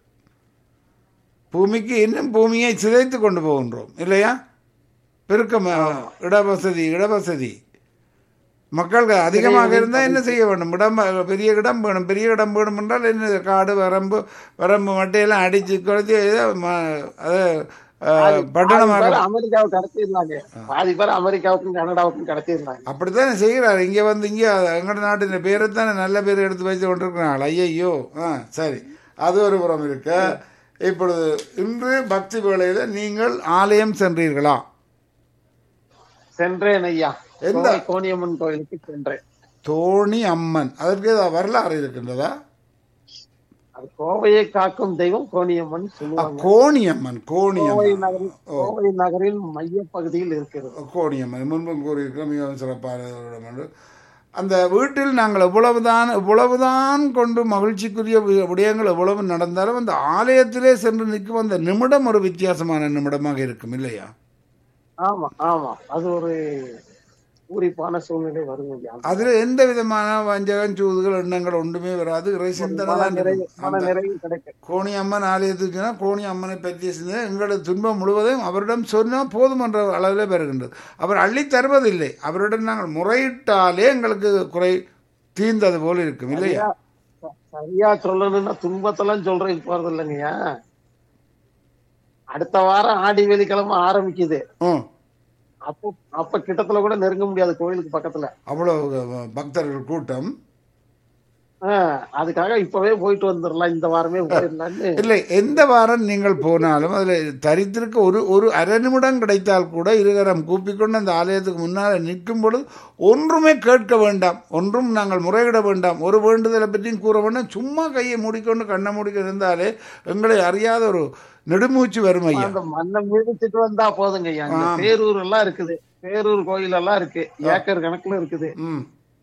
பூமிக்கு இன்னும் பூமியை சிதைத்து கொண்டு போகின்றோம் இல்லையா பெருக்கம் இடவசதி இடவசதி மக்கள் அதிகமாக இருந்தால் என்ன செய்ய வேண்டும் இடம் பெரிய இடம் வேணும் பெரிய இடம் வேணும் என்றால் என்ன காடு வரம்பு வரம்பு மட்டையெல்லாம் அடிச்சு குறைச்சி ஏதோ ம- அது அஹ், பாதி பட்டணமாக பேர் அமெரிக்காவுக்கு கடத்திடுறாங்க பாதி பேர் அமெரிக்காவுக்கும் கனடாவுக்கும் கடத்திடுறாங்க அப்படித்தானே செய்கிறார் இங்கே வந்து இங்கே எங்கட நாட்டின் பேரை தானே நல்ல பேர் எடுத்து வச்சு கொண்டிருக்கிறாங்க ஐயையோ ஆ சரி அது ஒரு புறம் இருக்க இப்பொழுது இன்று பக்தி வேளையில் நீங்கள் ஆலயம் சென்றீர்களா சென்றேன் ஐயா எந்த? கோவை கோணியம்மன் கோயிலுக்கு சென்றேன் தோணி அம்மன் அதற்கு ஏதாவது வரலாறு இருக்கின்றதா அது கோவையை காக்கும் தெய்வம் கோணியம்மன் ஆ, சொல்லுவாங்க கோணியம்மன் கோவை கோணியம்மன் நகரின் கோவை நகரின் மைய பகுதியில் இருக்கிறது கோணியம்மன் முன்பும் கூறியிருக்கிறோம் மிகவும் சிறப்பான ஒரு இடம் என்று. அந்த வீட்டில் நாங்கள் எவ்வளவுதான் எவ்வளவுதான் கொண்டு மகிழ்ச்சிக்குரிய வி- விடயங்கள் எவ்வளவு நடந்தாலும் அந்த ஆலயத்திலே சென்று நிற்கும் அந்த நிமிடம் ஒரு வித்தியாசமான நிமிடமாக இருக்கும் இல்லையா ஆமா ஆமா அது ஒரு பூரிப்பான சூழ்நிலை வரும் ஐயா அதுல எந்த விதமான வஞ்சகம் சூதுகள் எண்ணங்கள் ஒன்றுமே வராது இறை சிந்தனை மன தான் நிறைவு இருக்கும். மன அந்த நிறைவு கிடைக்கும் கோணி அம்மன் ஆலயத்துக்கு சொன்னா கோணி அம்மனை பற்றிய சிந்தனை எங்களது துன்பம் முழுவதும் அவரிடம் சொன்னால் போதும் என்ற அளவில் பெறுகின்றது அவர் அள்ளி தருவதில்லை அவரிடம் நாங்கள் முறையிட்டாலே எங்களுக்கு குறை தீர்ந்தது போல இருக்கும் இல்லையா ச- சரியா சொல்லணும்னா துன்பத்தெல்லாம் சொல்றதுக்கு போறது இல்லைங்கய்யா அடுத்த வாரம் ஆடி வெள்ளிக்கிழமை ஆரம்பிக்குது ம் அப்போ அப்ப கிட்டத்துல கூட நெருங்க முடியாது கோயிலுக்கு பக்கத்துல அவ்வளவு பக்தர்கள் கூட்டம் ஆஹ் அதுக்காக இப்பவே போயிட்டு வந்துடலாம் இந்த வாரமே போயிடலான்னு இல்லை எந்த வாரம் நீங்கள் போனாலும் அதில் தரித்திருக்க ஒரு ஒரு அரை நிமிடம் கிடைத்தால் கூட இருகரம் கூப்பிக்கொண்டு அந்த ஆலயத்துக்கு முன்னால் நிற்கும் பொழுது ஒன்றுமே கேட்க வேண்டாம் ஒன்றும் நாங்கள் முறையிட வேண்டாம் ஒரு வேண்டுதலை பற்றியும் கூற வேண்டாம் சும்மா கையை மூடிக்கொண்டு கண்ணை மூடிக்கொண்டு இருந்தாலே எங்களை அறியாத ஒரு நெடுமூச்சு வரும் ஐயா அந்த மண்ணை மிதிச்சிட்டு வந்தா போதுங்க ஐயா இங்க ஆமா. பேரூர் எல்லாம் இருக்குது பேரூர் கோயில் எல்லாம் இருக்கு ஏக்கர் கணக்குல இருக்குது ம்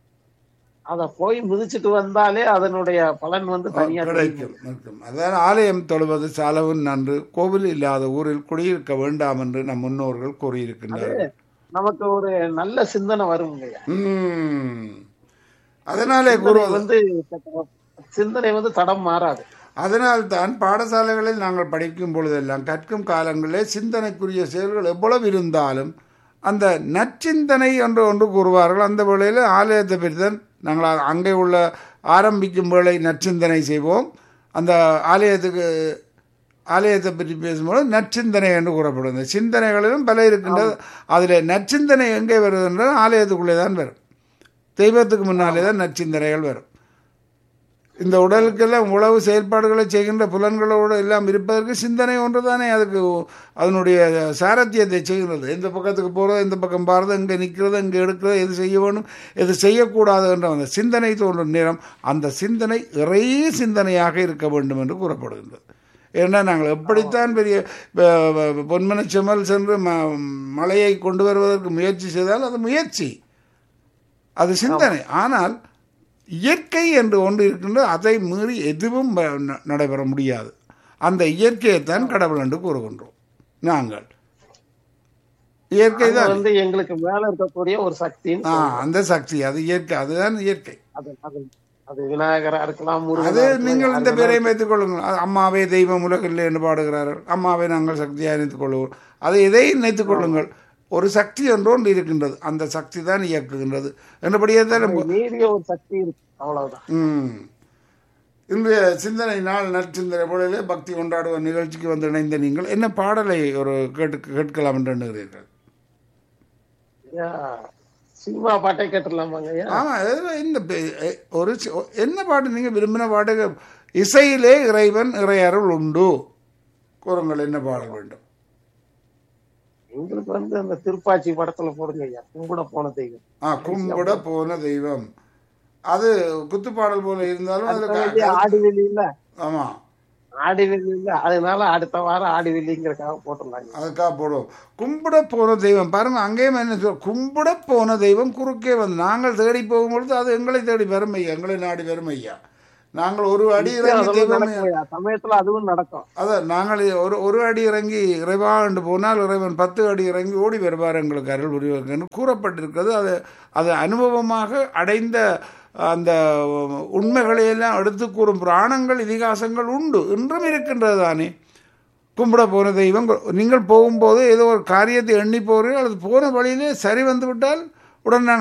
அத போய் மிதிச்சிட்டு வந்தாலே அதனுடைய பலன் வந்து தனியா தெரியும். கிடைக்கும் இருக்கும் அதான் ஆலயம் தொழுவது சாலவும் நன்று கோவில் இல்லாத ஊரில் குடியிருக்க வேண்டாம் என்று நம் முன்னோர்கள் கூறியிருக்கின்றார்கள் நமக்கு ஒரு நல்ல சிந்தனை வருங்க ஐயா ம். அதனாலே சிந்தனை கூறுவது வந்து சிந்தனை வந்து தடம் மாறாது அதனால்தான் பாடசாலைகளில் நாங்கள் படிக்கும் பொழுதெல்லாம் கற்கும் காலங்களிலே சிந்தனைக்குரிய செயல்கள் எவ்வளவு இருந்தாலும் அந்த நற்சிந்தனை என்று ஒன்று கூறுவார்கள் அந்த வேளையில் ஆலயத்தை பற்றி தான் நாங்கள் அ- அங்கே உள்ள ஆரம்பிக்கும் வேளை நற்சிந்தனை செய்வோம் அந்த ஆலயத்துக்கு ஆலயத்தை பற்றி பேசும்போது நற்சிந்தனை என்று கூறப்படும் இந்த சிந்தனைகளிலும் பல இருக்கின்றது அதில் நற்சிந்தனை எங்கே வருது என்றால் ஆலயத்துக்குள்ளே தான் வரும் தெய்வத்துக்கு முன்னாலே தான் நற்சிந்தனைகள் வரும் இந்த உடலுக்கெல்லாம் உழவு செயல்பாடுகளை செய்கின்ற புலன்களோடு எல்லாம் இருப்பதற்கு சிந்தனை ஒன்று தானே அதுக்கு அதனுடைய சாரத்தியத்தை செய்கிறது எந்த பக்கத்துக்கு போகிறது எந்த பக்கம் பாருது எங்கே நிற்கிறது எங்கே எடுக்கிறது எது செய்ய வேணும் எது செய்யக்கூடாது என்ற அந்த சிந்தனை தோன்றும் நேரம் அந்த சிந்தனை இறை சிந்தனையாக இருக்க வேண்டும் என்று கூறப்படுகின்றது ஏன்னா நாங்கள் எப்படித்தான் பெரிய ப- ப- பொன்மன செம்மல் சென்று ம மலையை கொண்டு வருவதற்கு முயற்சி செய்தால் அது முயற்சி அது சிந்தனை ஆனால் இயற்கை என்று ஒன்று இருக்கின்றது அதை மீறி எதுவும் ப- ந- நடைபெற முடியாது அந்த இயற்கையைத்தான் கடவுள் என்று கூறுகின்றோம் நாங்கள் இயற்கை அது தான் வந்து எங்களுக்கு மேல இருக்கக்கூடிய ஒரு சக்தின்னு ஆ சொல்றோம். அந்த சக்தி அது இயற்கை அதுதான் இயற்கை அது அது அது விநாயகரா இருக்கலாம் முருகனா அது இருக்கலாம், நீங்கள் இந்த யாரு பேரை வேணாலும் வைத்துக் கொள்ளுங்கள் அது அம்மாவே தெய்வம் உலகில் என்று பாடுகிறார்கள் அம்மாவை நாங்கள் சக்தியாக நினைத்துக் கொள்வோம் அதை எதை நினைத்துக் கொள்ளுங்கள் ஒரு சக்தி என்று ஒன்று இருக்கின்றது அந்த சக்தி தான் இயக்குகின்றது என்றபடியே தான் அதை மீறிய ஒரு சக்தி இருக்கு அவ்வளவுதான் ம். இன்றைய சிந்தனை நாள் நற்சிந்தனை போலே பக்தி கொண்டாடுவ நிகழ்ச்சிக்கு வந்து இணைந்த நீங்கள் என்ன பாடலை ஒரு கேட்டு கேட்கலாம் என்று எண்ணுகிறீர்கள் ஐயா, சினிமா பாட்டை கேட்டுடலாமாங்க ஐயா ஆமா இதுல இந்த பெ- எ- ஒரு சி- என்ன பாட்டு நீங்க விரும்பின பாட்டு இசையிலே இறைவன் இறையருள் உண்டு கூறுங்கள் என்ன பாடல் வேண்டும் எங்களுக்கு வந்து அந்த திருப்பாச்சி படத்துல போடுங்க ஐயா கும்பிட போன தெய்வம் ஆ கும்பிட போன தெய்வம் அது குத்துப்பாடல் போல இருந்தாலும் அதுல அடுத்த க- வெளி ஆடிவெளி இல்ல ஆமா ஆடிவெளி இல்ல அதனால அடுத்த வாரம் ஆடிவெளிங்கிறதுக்காக போட்டுருந்தாங்க அதுக்காக போடுவோம் கும்பிட போன தெய்வம் பாருங்க அங்கேயும் என்ன சொல் கும்பிட போன தெய்வம் குறுக்கே வந்து நாங்கள் தேடி போகும்பொழுது அது எங்களை தேடி வரும் ஐயா எங்களை நாடி வரும் ஐயா நாங்கள் ஒரு அடி இறங்கி அதெல்லாம் தெய்வமே நடக்கும் ஐயா. சமயத்துல அதுவும் நடக்கும் அதான் நாங்கள் ஒரு ஒரு அடி இறங்கி இறைவா என்று போனால் இறைவன் பத்து அடி இறங்கி ஓடி வருவார் எங்களுக்கு அருள் புரிவார் என்று கூறப்பட்டிருக்கிறது அது அது அனுபவமாக அடைந்த அந்த உண்மைகளை எல்லாம் எடுத்து கூறும் புராணங்கள் இதிகாசங்கள் உண்டு இன்றும் இருக்கின்றது தானே கும்பிட போன தெய்வம் நீங்கள் போகும்போது ஏதோ ஒரு காரியத்தை எண்ணி போகிறீர்கள் அது போன வழியிலே சரி வந்து விட்டால் உடனே